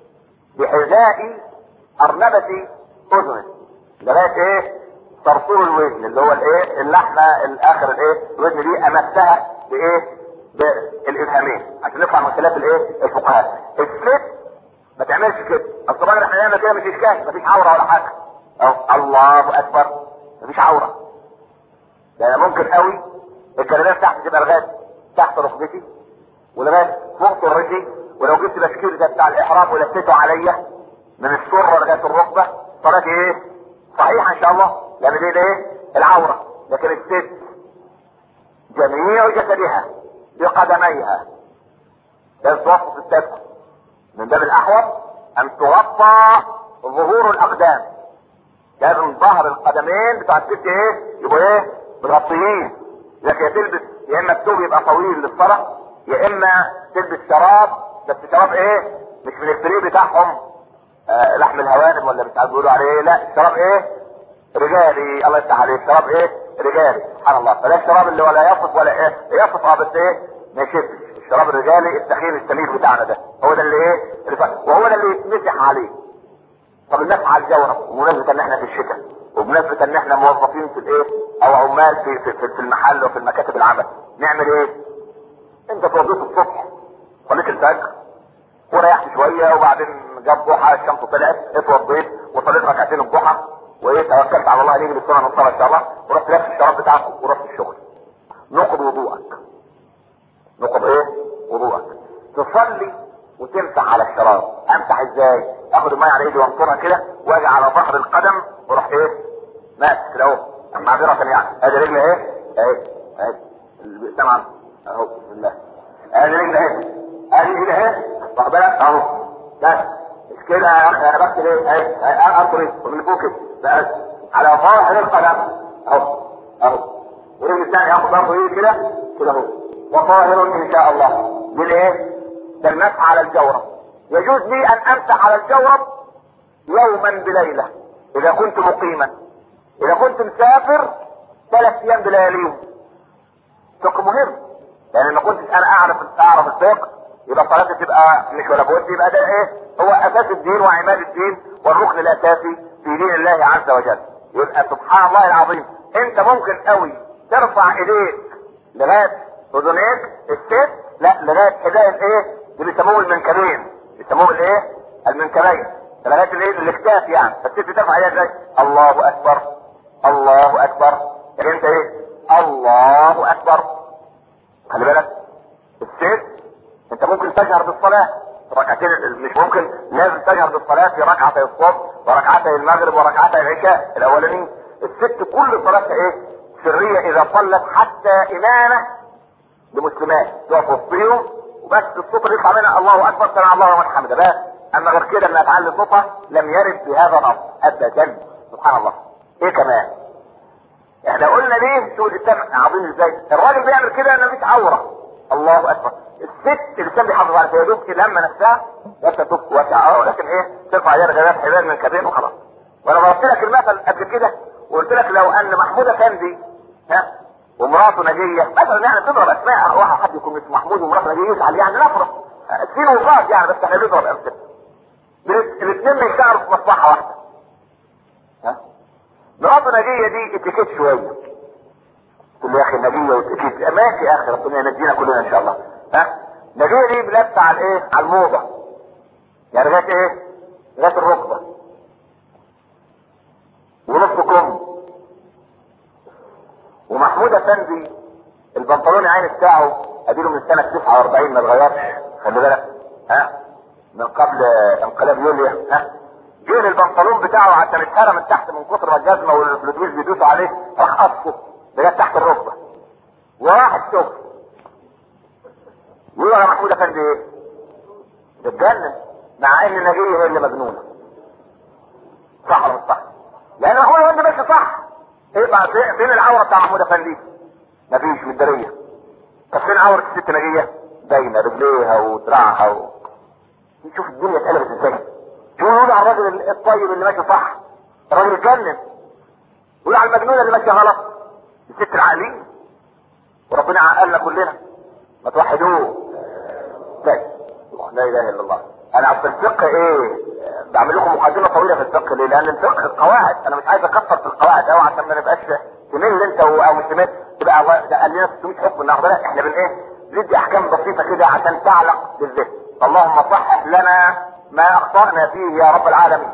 بحذاء ارنبة اذنه لغاية ايه صرصور الودن اللي هو الايه اللحمة الاخر الايه الودن دي امسها بايه بالابهامين عشان نفهم من خلاف الايه الفقهاء الست ما تعملش كده اصل الراجل احنا نعمل كده مش اشكال مفيش عوره ولا حاجه أو الله اكبر مفيش عوره ده انا ممكن قوي الكلمات تحت تبقى لغايه تحت ركبتي ولغايه فوق رجلي ولو جبت بشكير ده بتاع الاحرام ولفيته عليا من السره لغايه الركبه صلاتي ايه؟ صحيحه ان شاء الله لان دي ايه؟ العوره لكن الست جميع جسدها بقدميها لازم توسط الستر من باب الاحوط ان تغطى ظهور الاقدام لازم ظهر القدمين بتاع الست ايه؟ يبقوا ايه؟ مغطيين لكن يا تلبس يا اما الثوب يبقى طويل للصلاه يا اما تلبس شراب بس شراب ايه؟ مش من الفريق بتاعهم آه لحم الهوانم ولا مش عارف بيقولوا عليه ايه لا شراب ايه؟ رجالي الله يفتح عليك شراب ايه؟ رجالي سبحان الله فده الشراب اللي ولا يصف ولا ايه؟ يصف اه بس ايه؟ ما يشدش الشراب الرجالي التخين السمير بتاعنا ده هو ده اللي ايه؟ اللي ف... وهو ده اللي يتمسح عليه طب الناس على الجورة بمناسبة ان احنا في الشتاء وبمناسبة ان احنا موظفين في الايه او عمال في, في, في المحل وفي المكاتب العمل نعمل ايه انت توظيف الصبح صليت الفجر وريحت شوية وبعدين جاب ضحى الشمس طلعت اتوضيت وصليت ركعتين الضحى وايه توكلت على الله نيجي بالسنة نصلي ان شاء الله ورحت لابس الشراب بتاعك ورحت الشغل نقض وضوءك نقض ايه وضوءك تصلي وتمسح على الشراب امسح ازاي اخد الميه على ايدي وانطرها كده واجي على ظهر القدم واروح ايه ماسك كده اهو معذرة يعني ادي رجلي ايه اهي اهي تمام اهو بسم الله ادي رجلي اهي ادي ايدي اهي واخد بالك اهو بس مش كده يا اخي انا بكتب ايه اهي اهي انطري ومن فوق كده بس على ظهر القدم اهو اهو ورجلي الثاني اخد برضه ايه كده كده اهو وطاهر ان شاء الله بالايه ده المسح على الجورب يجوز لي ان امسح على الجورب يوما بليلة اذا كنت مقيما اذا كنت مسافر ثلاث ايام بلياليهم فقه مهم يعني ما كنتش انا اعرف اعرف الفقه يبقى صلاتي تبقى مش ولا بود يبقى ده ايه هو اساس الدين وعماد الدين والركن الاساسي في دين الله عز وجل يبقى سبحان الله العظيم انت ممكن قوي ترفع ايديك لغايه اذنيك الست لا لغايه حذاء الايه اللي بيسموه المنكبين بيسموه الايه المنكبين لغايه الايه الاكتاف يعني فالست ترفع ايديها ازاي الله اكبر الله اكبر يعني انت ايه الله اكبر خلي بالك الست انت ممكن تجهر بالصلاه ركعتين مش ممكن لازم تجهر بالصلاه في ركعتي الصبح وركعتي المغرب وركعتي العشاء الاولانيين الست كل صلاتها ايه سريه اذا صلت حتى امامه لمسلمات يقف وسطيهم وبس الصوت اللي يطلع منها الله اكبر سمع الله لمن حمده بس اما غير كده انها تعلي صوتها لم يرد في هذا الامر ابدا سبحان الله ايه كمان احنا قلنا ليه شو الاسلام عظيم ازاي الراجل بيعمل كده ان مفيش عوره الله اكبر الست اللي كان بيحافظ على سيدوك كده لما نفسها بس تبكي واسعه لكن ايه ترفع يدها غيرات حبال من كبين وخلاص وانا ضربت لك المثل قبل كده وقلت لك لو ان محمود افندي ها ومراته نجيه مثلا يعني تضرب اسماء واحد حد يكون اسمه محمود ومراته نجيه يزعل يعني نفرض سين وفاض يعني بس احنا بنضرب امثله الاثنين بيشتغلوا في مصلحه واحده ها مراته نجيه دي اتيكيت شويه تقول له يا اخي نجيه واتيكيت ماشي يا اخي ربنا ينجينا كلنا ان شاء الله ها نجيه دي لابسه على الايه على الموضه يعني لغايه ايه لغايه الركبه ونص كم ومحمود افندي البنطلون يا عين بتاعه اديله من سنه 49 ما اتغيرش خلي بالك ها من قبل انقلاب يوليا ها جه البنطلون بتاعه عشان اتهرى من تحت من كتر ما الجزمه والفلوتيز بيدوسوا عليه راح قصه لغايه تحت الركبه وراح الشغل يقول يا محمود افندي ايه؟ تتجنن مع ان نجيه هي اللي مجنونه صح ولا مش صح؟ لان محمود افندي ماشي صح ايه بقى فين فين العوره بتاع محمود افندي؟ مفيش متداريه طب فين عوره الست نجيه؟ باينه رجليها ودراعها و... شوف الدنيا اتقلبت ازاي شوف يقول على الراجل الطيب اللي ماشي صح الراجل اتجنن يقول على المجنونه اللي ماشيه غلط الست العاقلين وربنا عقلنا كلنا ما توحدوه طيب لا اله الا الله انا اصل الفقه ايه بعمل لكم مقدمه طويله في الفقه ليه؟ لان الفقه القواعد انا مش عايز اكثر في القواعد قوي عشان ما نبقاش تمل انت و- او مش تمل تبقى الله- ده قال لنا 600 حكم النهارده لا احنا بن ايه؟ بندي احكام بسيطه كده عشان تعلق بالذهن اللهم صحح لنا ما اخطانا فيه يا رب العالمين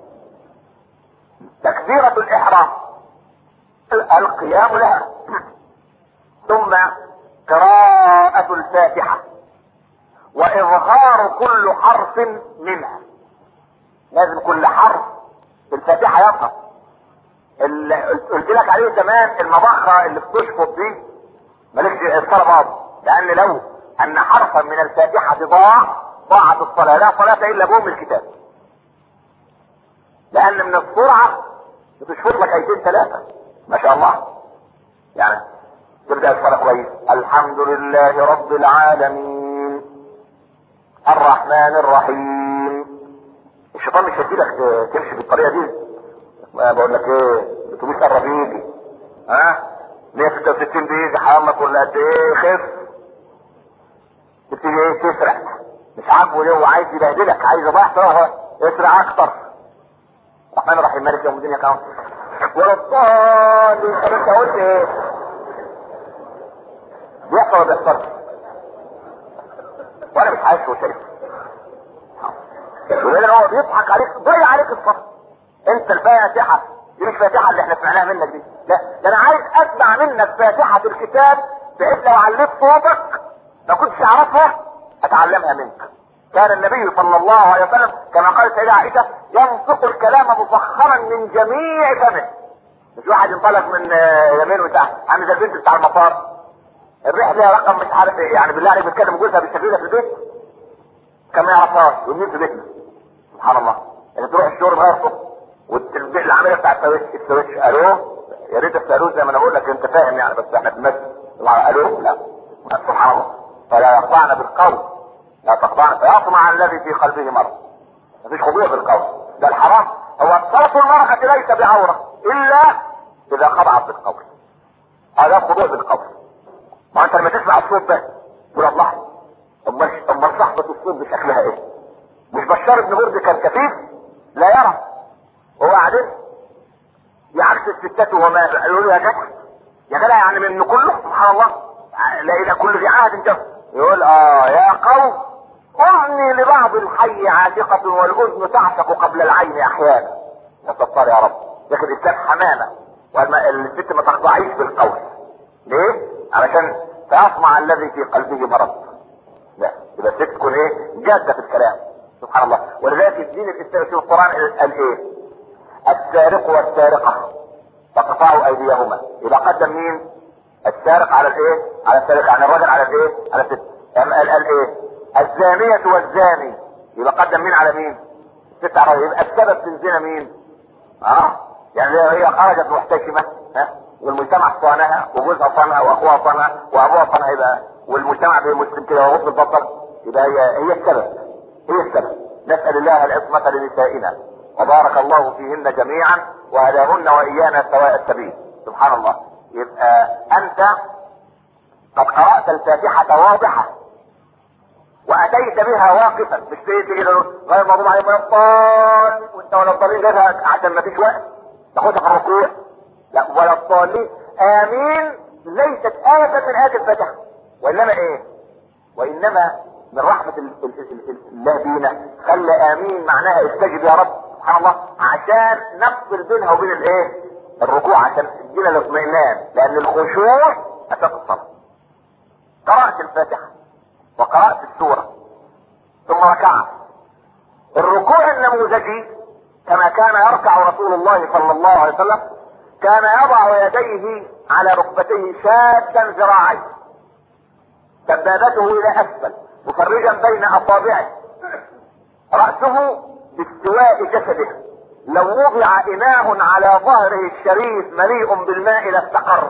تكبيرة الإحرام القيام لها ثم قراءة الفاتحة وإظهار كل حرف منها لازم كل حرف في الفاتحة يظهر ال- قلت لك عليه زمان المضخة اللي بتشفط دي مالكش الصلاة باظ لأن لو أن حرفا من الفاتحة ضاع ضاعت الصلاة لا صلاة إلا بأم الكتاب لأن من السرعة بتشفط لك ايتين ثلاثة ما شاء الله يعني تبدأ الصلاة كويس الحمد لله رب العالمين الرحمن الرحيم الشيطان مش هيديلك تمشي بالطريقة دي ما بقول لك ايه الاتوبيس قرب يجي ها 166 بيجي حرامك ولا قد ايه خف بتيجي ايه تسرع مش عاجبه ليه هو عايز يبهدلك عايز يضيع هو اسرع اكتر الرحمن الرحيم مالك يوم الدين يا كون ولا الضالين طب انت قلت ايه؟ بيحصل ولا بيحصلش؟ وانا مش عايش وشايف ولان هو بيضحك عليك ضيع عليك الصف انت الفاتحه دي مش فاتحه اللي احنا سمعناها منك دي لا ده انا عايز اسمع منك فاتحه الكتاب بحيث لو عليت صوتك ما كنتش اعرفها اتعلمها منك كان النبي صلى الله عليه وسلم كما قالت سيدة عائشة ينطق الكلام مفخرا من جميع فمه مش واحد ينطلق من آه، يمين وتحت عامل زي البنت بتاع المطار الريح ليها رقم مش عارف ايه يعني بالله عليك بتكلم جوزها بالسفينة في البيت كان ما يعرفهاش ومين في بيتنا سبحان الله يعني تروح الشغل غير صوت والتلبيع العمليه بتاع السويتش السويتش الو يا ريت تسالوه زي ما انا بقول لك انت فاهم يعني بس احنا بنمثل طبعا الو لا سبحان الله فلا يخضعن بالقول لا تخضعن فيطمع الذي في قلبه مرض مفيش خضوع بالقول ده الحرام هو صوت المرأة ليس بعورة إلا إذا خضعت بالقول هذا خضوع بالقول ما أنت لما تسمع الصوت ده تقول الله أمال أمال صحبة الصوت بشكلها إيه؟ مش بشار بن برد كان كفيف لا يرى هو قاعدين يعكس الستات وهو ما يقول يا جدع يا جدع يعني من كله سبحان الله لا الى كل ذي عهد جف يقول اه يا قوم اغني لبعض الحي عاتقة والاذن تعشق قبل العين احيانا يا ستار يا رب لكن الاسلام حمامة والست ما تخضعيش بالقول ليه؟ علشان فيطمع الذي في قلبه مرض لا يبقى الست تكون ايه؟ جادة في الكلام سبحان الله ولذلك الدين الاسلامي في القران قال ايه؟ السارق والسارقة فقطعوا ايديهما يبقى قدم مين؟ السارق على الايه؟ على السارق يعني الرجل على الايه؟ على الست قام قال قال ايه؟ الزانية والزاني يبقى قدم مين على مين؟ الست على الرجل يبقى السبب في الزنا مين؟ اه يعني هي خرجت محتشمة ها والمجتمع صانها وجوزها صانها واخوها صانها وابوها صانها يبقى والمجتمع مسلم كده وغض البصر يبقى هي هي السبب هي السبب نسأل الله العصمة لنسائنا وبارك الله فيهن جميعا وهداهن وايانا سواء السبيل سبحان الله يبقى انت قد قرأت الفاتحة واضحة واتيت بها واقفا مش تيجي كده غير الموضوع عليه ولا الضال وانت ولا الضالين جابها عشان ما فيش وقت تاخدها في الركوع لا ولا الضالين امين ليست آية من آيات الفاتحة وانما ايه وانما من رحمة ال- ال- ال- ال- الله بينا خلى امين معناها استجب يا رب سبحان الله عشان نفصل بينها وبين الايه الركوع عشان تدينا الاطمئنان لان الخشوع اساس الصلاه قرات الفاتحه وقرات السوره ثم ركعت الركوع النموذجي كما كان يركع رسول الله صلى الله عليه وسلم كان يضع يديه على ركبتيه شادا ذراعيه سبابته الى اسفل مفرجا بين اصابعه رأسه باستواء جسده لو وضع إناء على ظهره الشريف مليء بالماء لاستقر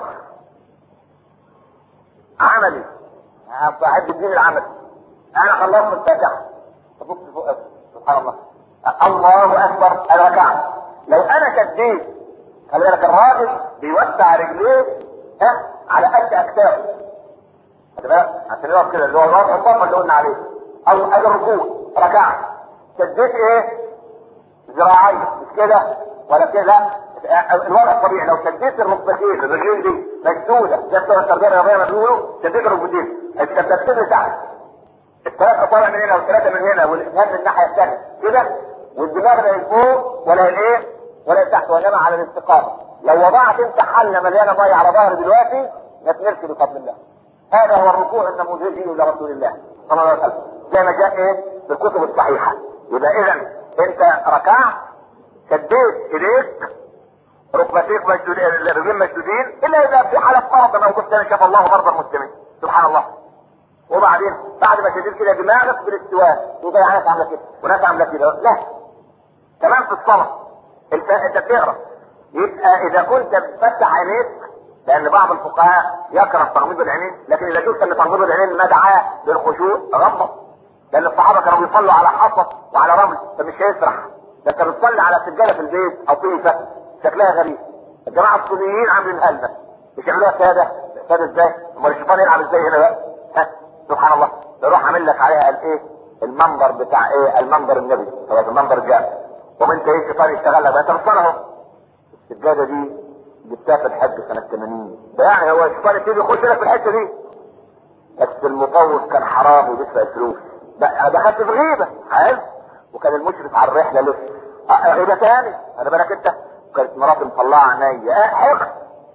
عملي صاحب الدين العملي انا خلصت الفتح تبص فوق سبحان الله الله اكبر انا ركعت لو انا شديت خلي بالك الراجل بيوسع رجليه ها على قد اكتافه خلي بالك عشان يقف كده اللي هو الرفع الضمه اللي قلنا عليه او ادي الركوع ركعت شديت ايه ذراعي مش كده ولا كده الوضع الطبيعي لو شديت الركبتين الرجلين دي مشدوده زي بتوع التربيه الرياضيه ما بيقولوا شديت الركبتين الشدتين تحت الثلاثه طالع من هنا والثلاثه من هنا والاثنين من الناحيه الثانيه كده والدماغ لا فوق ولا الايه ولا تحت وانما على الاستقامه لو وضعت انت حله مليانه ميه على ظهري دلوقتي ما تمرش بفضل الله هذا هو الركوع النموذجي لرسول الله صلى الله عليه وسلم زي ما جاء ايه في الكتب الصحيحه يبقى اذا انت ركعت شديت ايديك ركبتيك مشدود الرجلين مشدودين الا اذا في حاله فرض او كنت انا شاف الله مرضى المسلمين سبحان الله وبعدين بعد ما شديت كده دماغك بالاستواء وده ناس عامله كده وناس عامله كده لا كمان في الصلاه انت انت بتقرا يبقى اذا كنت بتفتح عينيك لان بعض الفقهاء يكره تغميض العينين لكن اذا جزت ان تغميض العينين مدعاه للخشوع غمض لان الصحابه كانوا بيصلوا على حصى وعلى رمل فمش هيسرح ده انت بتصلي على سجاده في البيت او طيفه شكلها غريب الجماعه الصينيين عاملين هلبة مش يعملوها ساده ساده ازاي؟ امال الشيطان يلعب ازاي هنا بقى؟ ها سبحان الله يروح عامل لك عليها الايه؟ المنبر بتاع ايه؟ المنبر النبي خلاص المنبر جاء وانت ايه الشيطان يشتغل لك بقى انت بتصلي اهو السجاده دي جبتها في الحج سنه 80 ده يعني هو الشيطان يبتدي يخش لك في الحته دي بس المطوف كان حرام وبيدفع فلوس ده دخلت في غيبه عارف وكان المشرف على الرحله لسه اه غيبه تاني انا بالك انت كانت مراتي مطلعه عينيا اه حقد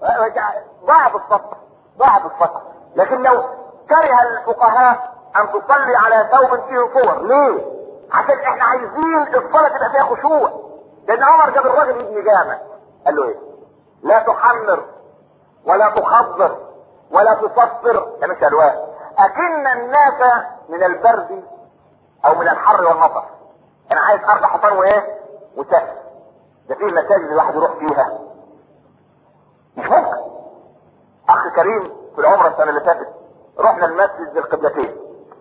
ضعف الصدق ضعف الصدق لكن لو كره الفقهاء ان تصلي على ثوب فيه صور ليه؟ عشان احنا عايزين الصلاه تبقى فيها خشوع لان عمر جاب الراجل ابن جامع قال له ايه؟ لا تحمر ولا تخضر ولا تصفر ده مش الوان اكن الناس من البرد او من الحر والمطر انا عايز اربع حصان وايه وسقف ده في مساجد الواحد يروح فيها مش ممكن اخ كريم في العمره السنه اللي فاتت رحنا المسجد ذي القبلتين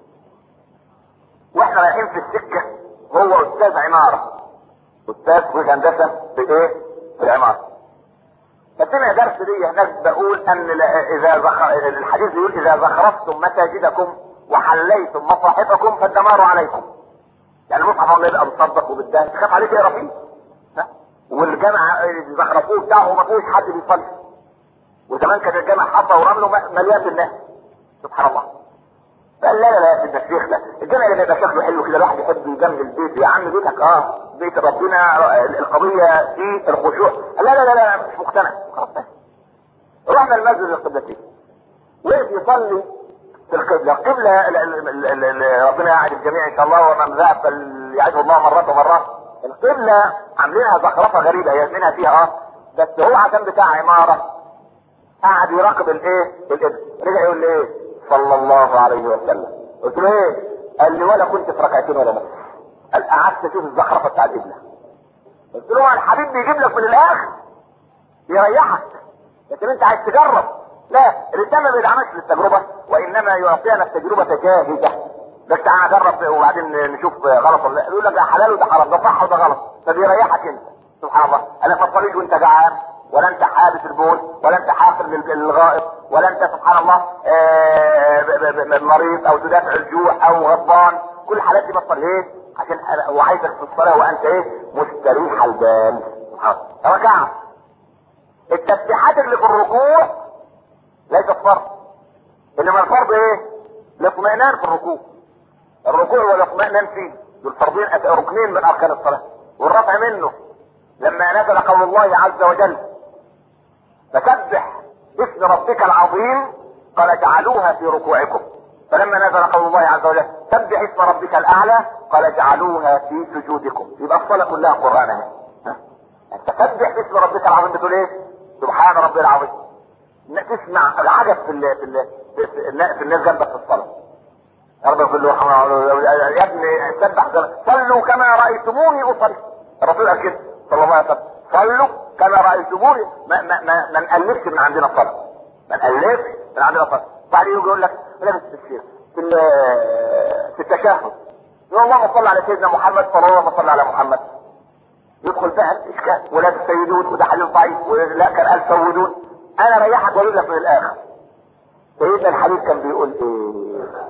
واحنا رايحين في السكه هو استاذ عماره استاذ في هندسه في ايه في العماره فسمع درس لي هناك بقول ان اذا زخر... الحديث بيقول اذا زخرفتم مساجدكم وحليتم مصاحفكم فالدمار عليكم يعني المصحف الله يبقى مصدق وبالدهن تخاف عليه تقرا فيه والجامع زخرفوه بتاعه ما فيهوش حد بيصلي وزمان كان الجامع حصى ورمله مليان بالناس سبحان الله قال لا لا لا ده الشيخ ده الجامع اللي بيبقى شكله حلو كده الواحد يحب يجمل البيت يا عم بيتك اه بيت ربنا القضيه في الخشوع لا لا لا لا مش مقتنع خلاص رحنا المسجد القبلتين وقف يصلي في القبلة القبلة ربنا يعد الجميع ان شاء الله ومن ذهب فليعده الله مرات ومرات القبلة عاملينها زخرفة غريبة يزمنها فيها اه بس هو عشان بتاع عمارة قعد يراقب الايه الابن رجع يقول لي ايه صلى الله عليه وسلم قلت له ايه قال لي ولا كنت في ركعتين ولا نص قال قعدت اشوف الزخرفة بتاع القبلة قلت له الحبيب بيجيب لك من الاخر يريحك لكن انت عايز تجرب لا الانسان ما بيدعمكش للتجربه وانما يعطينا التجربه جاهزه بس تعالى جرب وبعدين نشوف غلط ولا يقول لك ده حلال وده حرام ده صح وده غلط فبيريحك انت سبحان الله انا في الطريق وانت جعان ولا انت حابس البول ولا انت حافر للغائط ولا انت سبحان الله مريض او تدافع الجوع او غضبان كل الحالات دي بطل ايه عشان وعايزك في الصلاه وانت ايه مستريح البال سبحان الله ركعت التسبيحات اللي في الركوع ليست فرض انما الفرض ايه الاطمئنان في الركوع الركوع والاطمئنان فيه دول فرضين ركنين من اركان الصلاه والرفع منه لما نزل قول الله عز وجل فسبح اسم ربك العظيم قال اجعلوها في ركوعكم فلما نزل قول الله عز وجل سبح اسم ربك الاعلى قال اجعلوها في سجودكم يبقى الصلاه كلها قران اهي ها؟ انت سبح اسم ربك العظيم بتقول ايه؟ سبحان ربي العظيم إنك تسمع العجب في ال في ال في, ال في الناس جنبك في الصلاه رب يقول له يا ابني سبح صلوا كما رايتموني اصلي الرسول قال كده صلى الله عليه وسلم صلوا كما رايتموني ما ما ما, ما نالفش من عندنا الصلاه ما نالفش من عندنا الصلاه بعدين يجي يقول لك لابس التفسير في ال- في التشهد يقول اللهم صل على سيدنا محمد صلى الله عليه وسلم على محمد يدخل بقى الاشكال ولا تسيدون وده حديث ضعيف ولا كان قال سودون انا ريحك واقول لك من الاخر سيدنا الحبيب كان بيقول ايه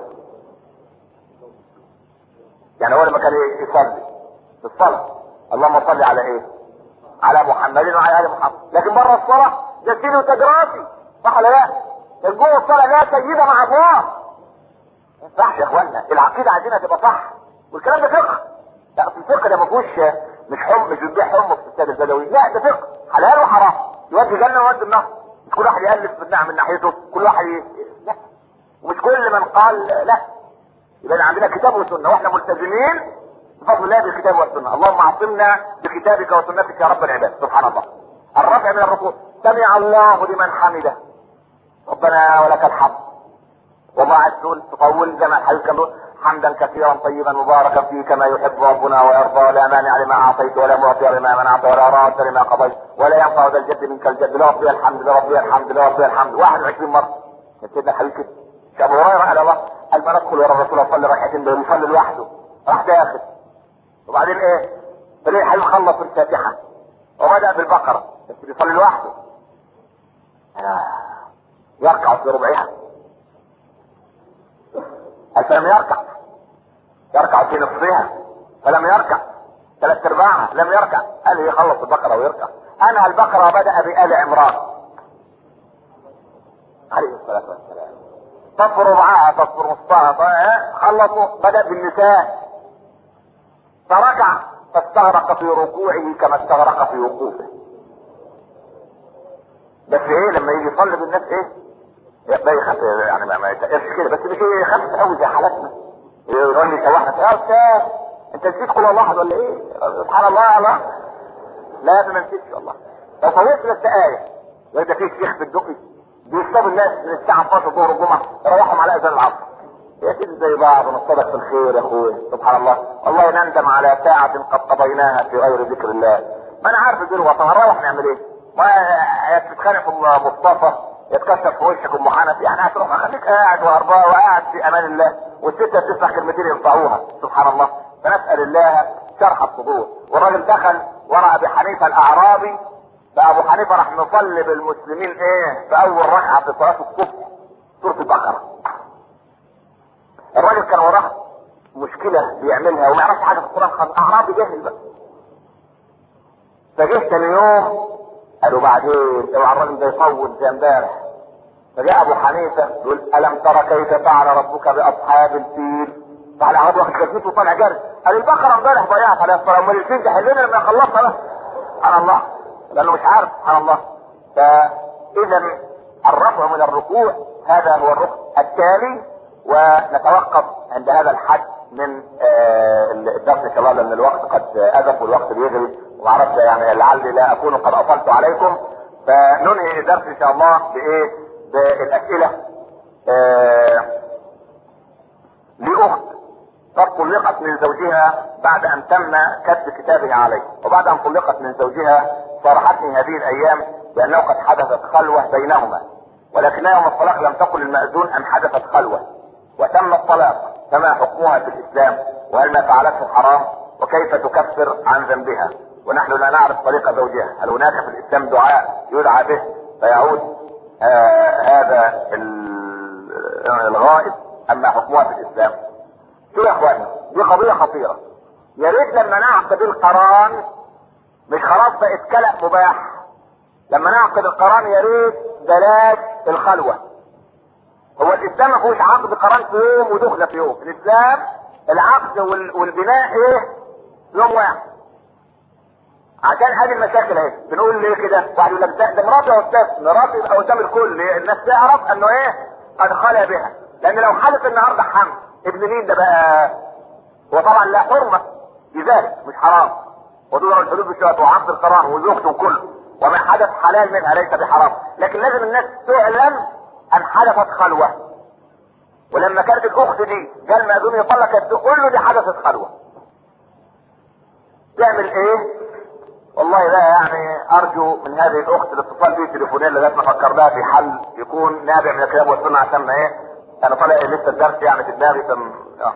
يعني هو لما كان يصلي في الصلاه اللهم صل على ايه على محمد وعلى ال محمد لكن بره الصلاه ده سيدي وتجراسي صح ولا لا جوه الصلاه لا سيدة مع الله ما ينفعش يا اخوانا العقيده عايزينها تبقى صح والكلام ده فقه لا في الفقه ده ما فيهوش مش حم مش بتبيع حمص في السيد البدوي لا ده فقه حلال وحرام يودي جنه ويودي النار مش كل واحد يالف بالنعم من ناحيته كل واحد ي... لا ومش كل من قال لا يبقى عندنا كتاب وسنه واحنا ملتزمين بفضل الله بالكتاب والسنه اللهم اعصمنا بكتابك وسنتك يا رب العباد سبحان الله الرفع من الركوع سمع الله لمن حمده ربنا ولك الحمد وما عاد تقول تطول زي ما الحديث كان بيقول حمدا كثيرا طيبا مباركا فيه كما يحب ربنا ويرضى ولا مانع لما اعطيت ولا معطي لما منعت ولا راد لما قضيت ولا ينفع ذا الجد منك الجد لربي الحمد لربي الحمد لربي الحمد 21 مره سيدنا الحبيب كده مش ابو هريره قال الله قال ما ندخل ورا الرسول صلى ركعتين دول يصلي لوحده راح داخل وبعدين ايه؟ فليه الحبيب خلص الفاتحه وبدا بالبقره بس بيصلي لوحده آه. يركع في ربعها قال فلم يركع يركع في نصفها فلم يركع ثلاث ارباعها لم يركع قال يخلص البقره ويركع انا البقره بدا بال عمران عليه الصلاه والسلام صف ربعها صف نصفها خلصوا بدا بالنساء فركع فاستغرق في ركوعه كما استغرق في وقوفه بس ايه لما يجي يصلي بالناس ايه يبقى يخاف يعني ما, ما يتقفش كده بس مش يخاف قوي زي حالتنا يقول لي توحد يا استاذ انت نسيت قول الله احد ولا ايه؟ سبحان الله يا الله لا ما نسيتش والله لو طولت بس آية وإذا في شيخ في الدقي بيصطاد الناس من الساعة 12 الظهر الجمعة يروحهم على أذان العصر يا سيدي زي بعض ونصطدق في الخير يا اخويا سبحان الله والله نندم على ساعة قد قضيناها في غير ذكر الله ما انا عارف الدنيا هنروح نعمل ايه؟ ما يا تتخانق في مصطفى يتكسر في وشك ام حنف يعني هتروح خليك قاعد وهربان وقاعد في امان الله والستة تفتح كلمتين ينفعوها سبحان الله فنسأل الله شرح الصدور والراجل دخل ورا ابي حنيفه الاعرابي فابو حنيفه راح نصلي بالمسلمين ايه في اول ركعه في صلاه الصبح سوره البقره الراجل كان وراه مشكله بيعملها وما يعرفش حاجه في القران خالص اعرابي جاهل بقى فجه تاني يوم قالوا بعدين اوعى الراجل ده يطول زي امبارح فجاء ابو حنيفه يقول الم ترى كيف فعل ربك باصحاب الفيل فعلى عرض واخد جزمته وطالع جري قال البقره امبارح ضيعت عليها الصلاه امال الفيل ده حلنا لما يخلصها بس سبحان الله لانه مش عارف سبحان الله فاذا الرفع من الركوع هذا هو الركن التالي ونتوقف عند هذا الحد من الدرس ان شاء الله لان الوقت قد اذف والوقت بيجري ومعرفش يعني لعلي لا اكون قد اطلت عليكم فننهي الدرس ان شاء الله بايه؟ بالاسئله آه لاخت قد طلقت من زوجها بعد ان تم كتب كتابه عليه وبعد ان طلقت من زوجها صارحتني هذه الايام بانه قد حدثت خلوه بينهما ولكن يوم الطلاق لم تقل المأذون ان حدثت خلوه وتم الطلاق فما حكمها في الاسلام وهل ما فعلته حرام وكيف تكفر عن ذنبها ونحن لا نعرف طريق زوجها هل هناك في الاسلام دعاء يدعى به فيعود آه هذا الغائب اما حكمها في الاسلام شو يا اخواني دي قضية خطيرة يا ريت لما نعقد القران مش خلاص بقت كلام مباح لما نعقد القران يا ريت بلاش الخلوة هو الاسلام ما فيهوش عقد قران في يوم ودخله في يوم الاسلام العقد والبناء ايه يوم واحد عشان هذه المشاكل اهي بنقول ليه كده واحد يقول لك ده ده مراتي يا استاذ مراتي يبقى قدام الكل ليه؟ الناس تعرف انه ايه قد خلى بها لان لو حدث النهارده حمل ابن مين ده بقى هو طبعا لا حرمه بذلك مش حرام ودون الحدود بالشهوات وعقد القرار وزوجته وكله وما حدث حلال منها ليس بحرام لكن لازم الناس تعلم ان حدثت خلوه ولما كانت الاخت دي جاء المأذون يطلق كانت تقول له دي حدثت خلوه تعمل ايه والله لا يعني ارجو من هذه الاخت الاتصال بي تليفونيا لغايه ما فكرناها في حل يكون نابع من الكتاب والسنه عشان ما ايه انا طالع لسه الدرس يعني في دماغي تم آه.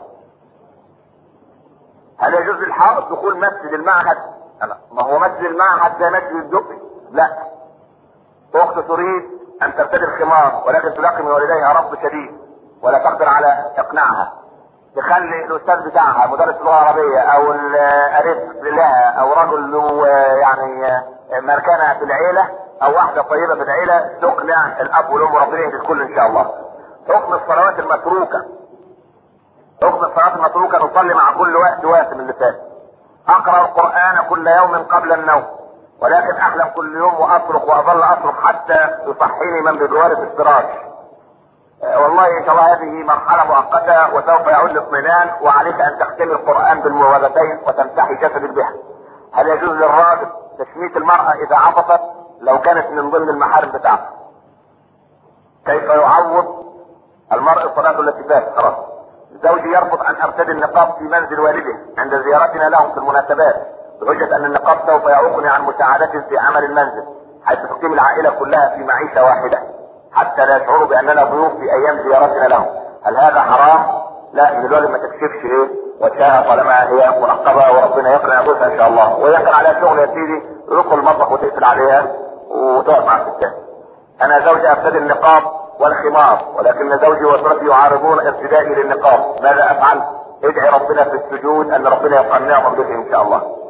هل يجوز للحائط دخول مسجد المعهد؟ لا ما هو مسجد المعهد زي مسجد الدقي لا اخت تريد ان ترتدي الخمار ولكن تلاقي من والديها رفض شديد ولا تقدر على اقناعها تخلي الاستاذ بتاعها مدرس لغه عربيه او القريب لها او رجل له يعني مكانه في العيله او واحده طيبه في العيله تقنع الاب والام وربنا يهدي الكل ان شاء الله. حكم الصلوات المتروكه حكم الصلاه المتروكه نصلي مع كل وقت واسم اللي فات. اقرا القران كل يوم قبل النوم ولكن احلم كل يوم واصرخ واظل اصرخ حتى يصحيني من بجوار في الفراش. والله ان شاء الله هذه مرحله مؤقته وسوف يعود الاطمئنان وعليك ان تختم القران بالموالتين وتمسحي جسدك بها. هل يجوز للراجل تشميت المراه اذا عطفت لو كانت من ضمن المحارم بتاعته؟ كيف يعوض المرء الصلاه التي فاتت خلاص. زوجي يرفض ان ارتدي النقاب في منزل والده عند زيارتنا لهم في المناسبات بحجه ان النقاب سوف يعوقني عن مساعدته في عمل المنزل حيث تقيم العائله كلها في معيشه واحده. حتى لا يشعروا باننا ضيوف في ايام زيارتنا لهم هل هذا حرام لا من الواجب ما تكشفش ايه وجهها طالما هي منقبه وربنا يقنع جوزها ان شاء الله ويقنع عليها شغل يا سيدي تدخل المطبخ وتقفل عليها وتقعد مع الستات انا زوجي ارتدي النقاب والخمار ولكن زوجي واسرتي يعارضون ارتدائي للنقاب ماذا افعل ادعي ربنا في السجود ان ربنا يقنعهم به ان شاء الله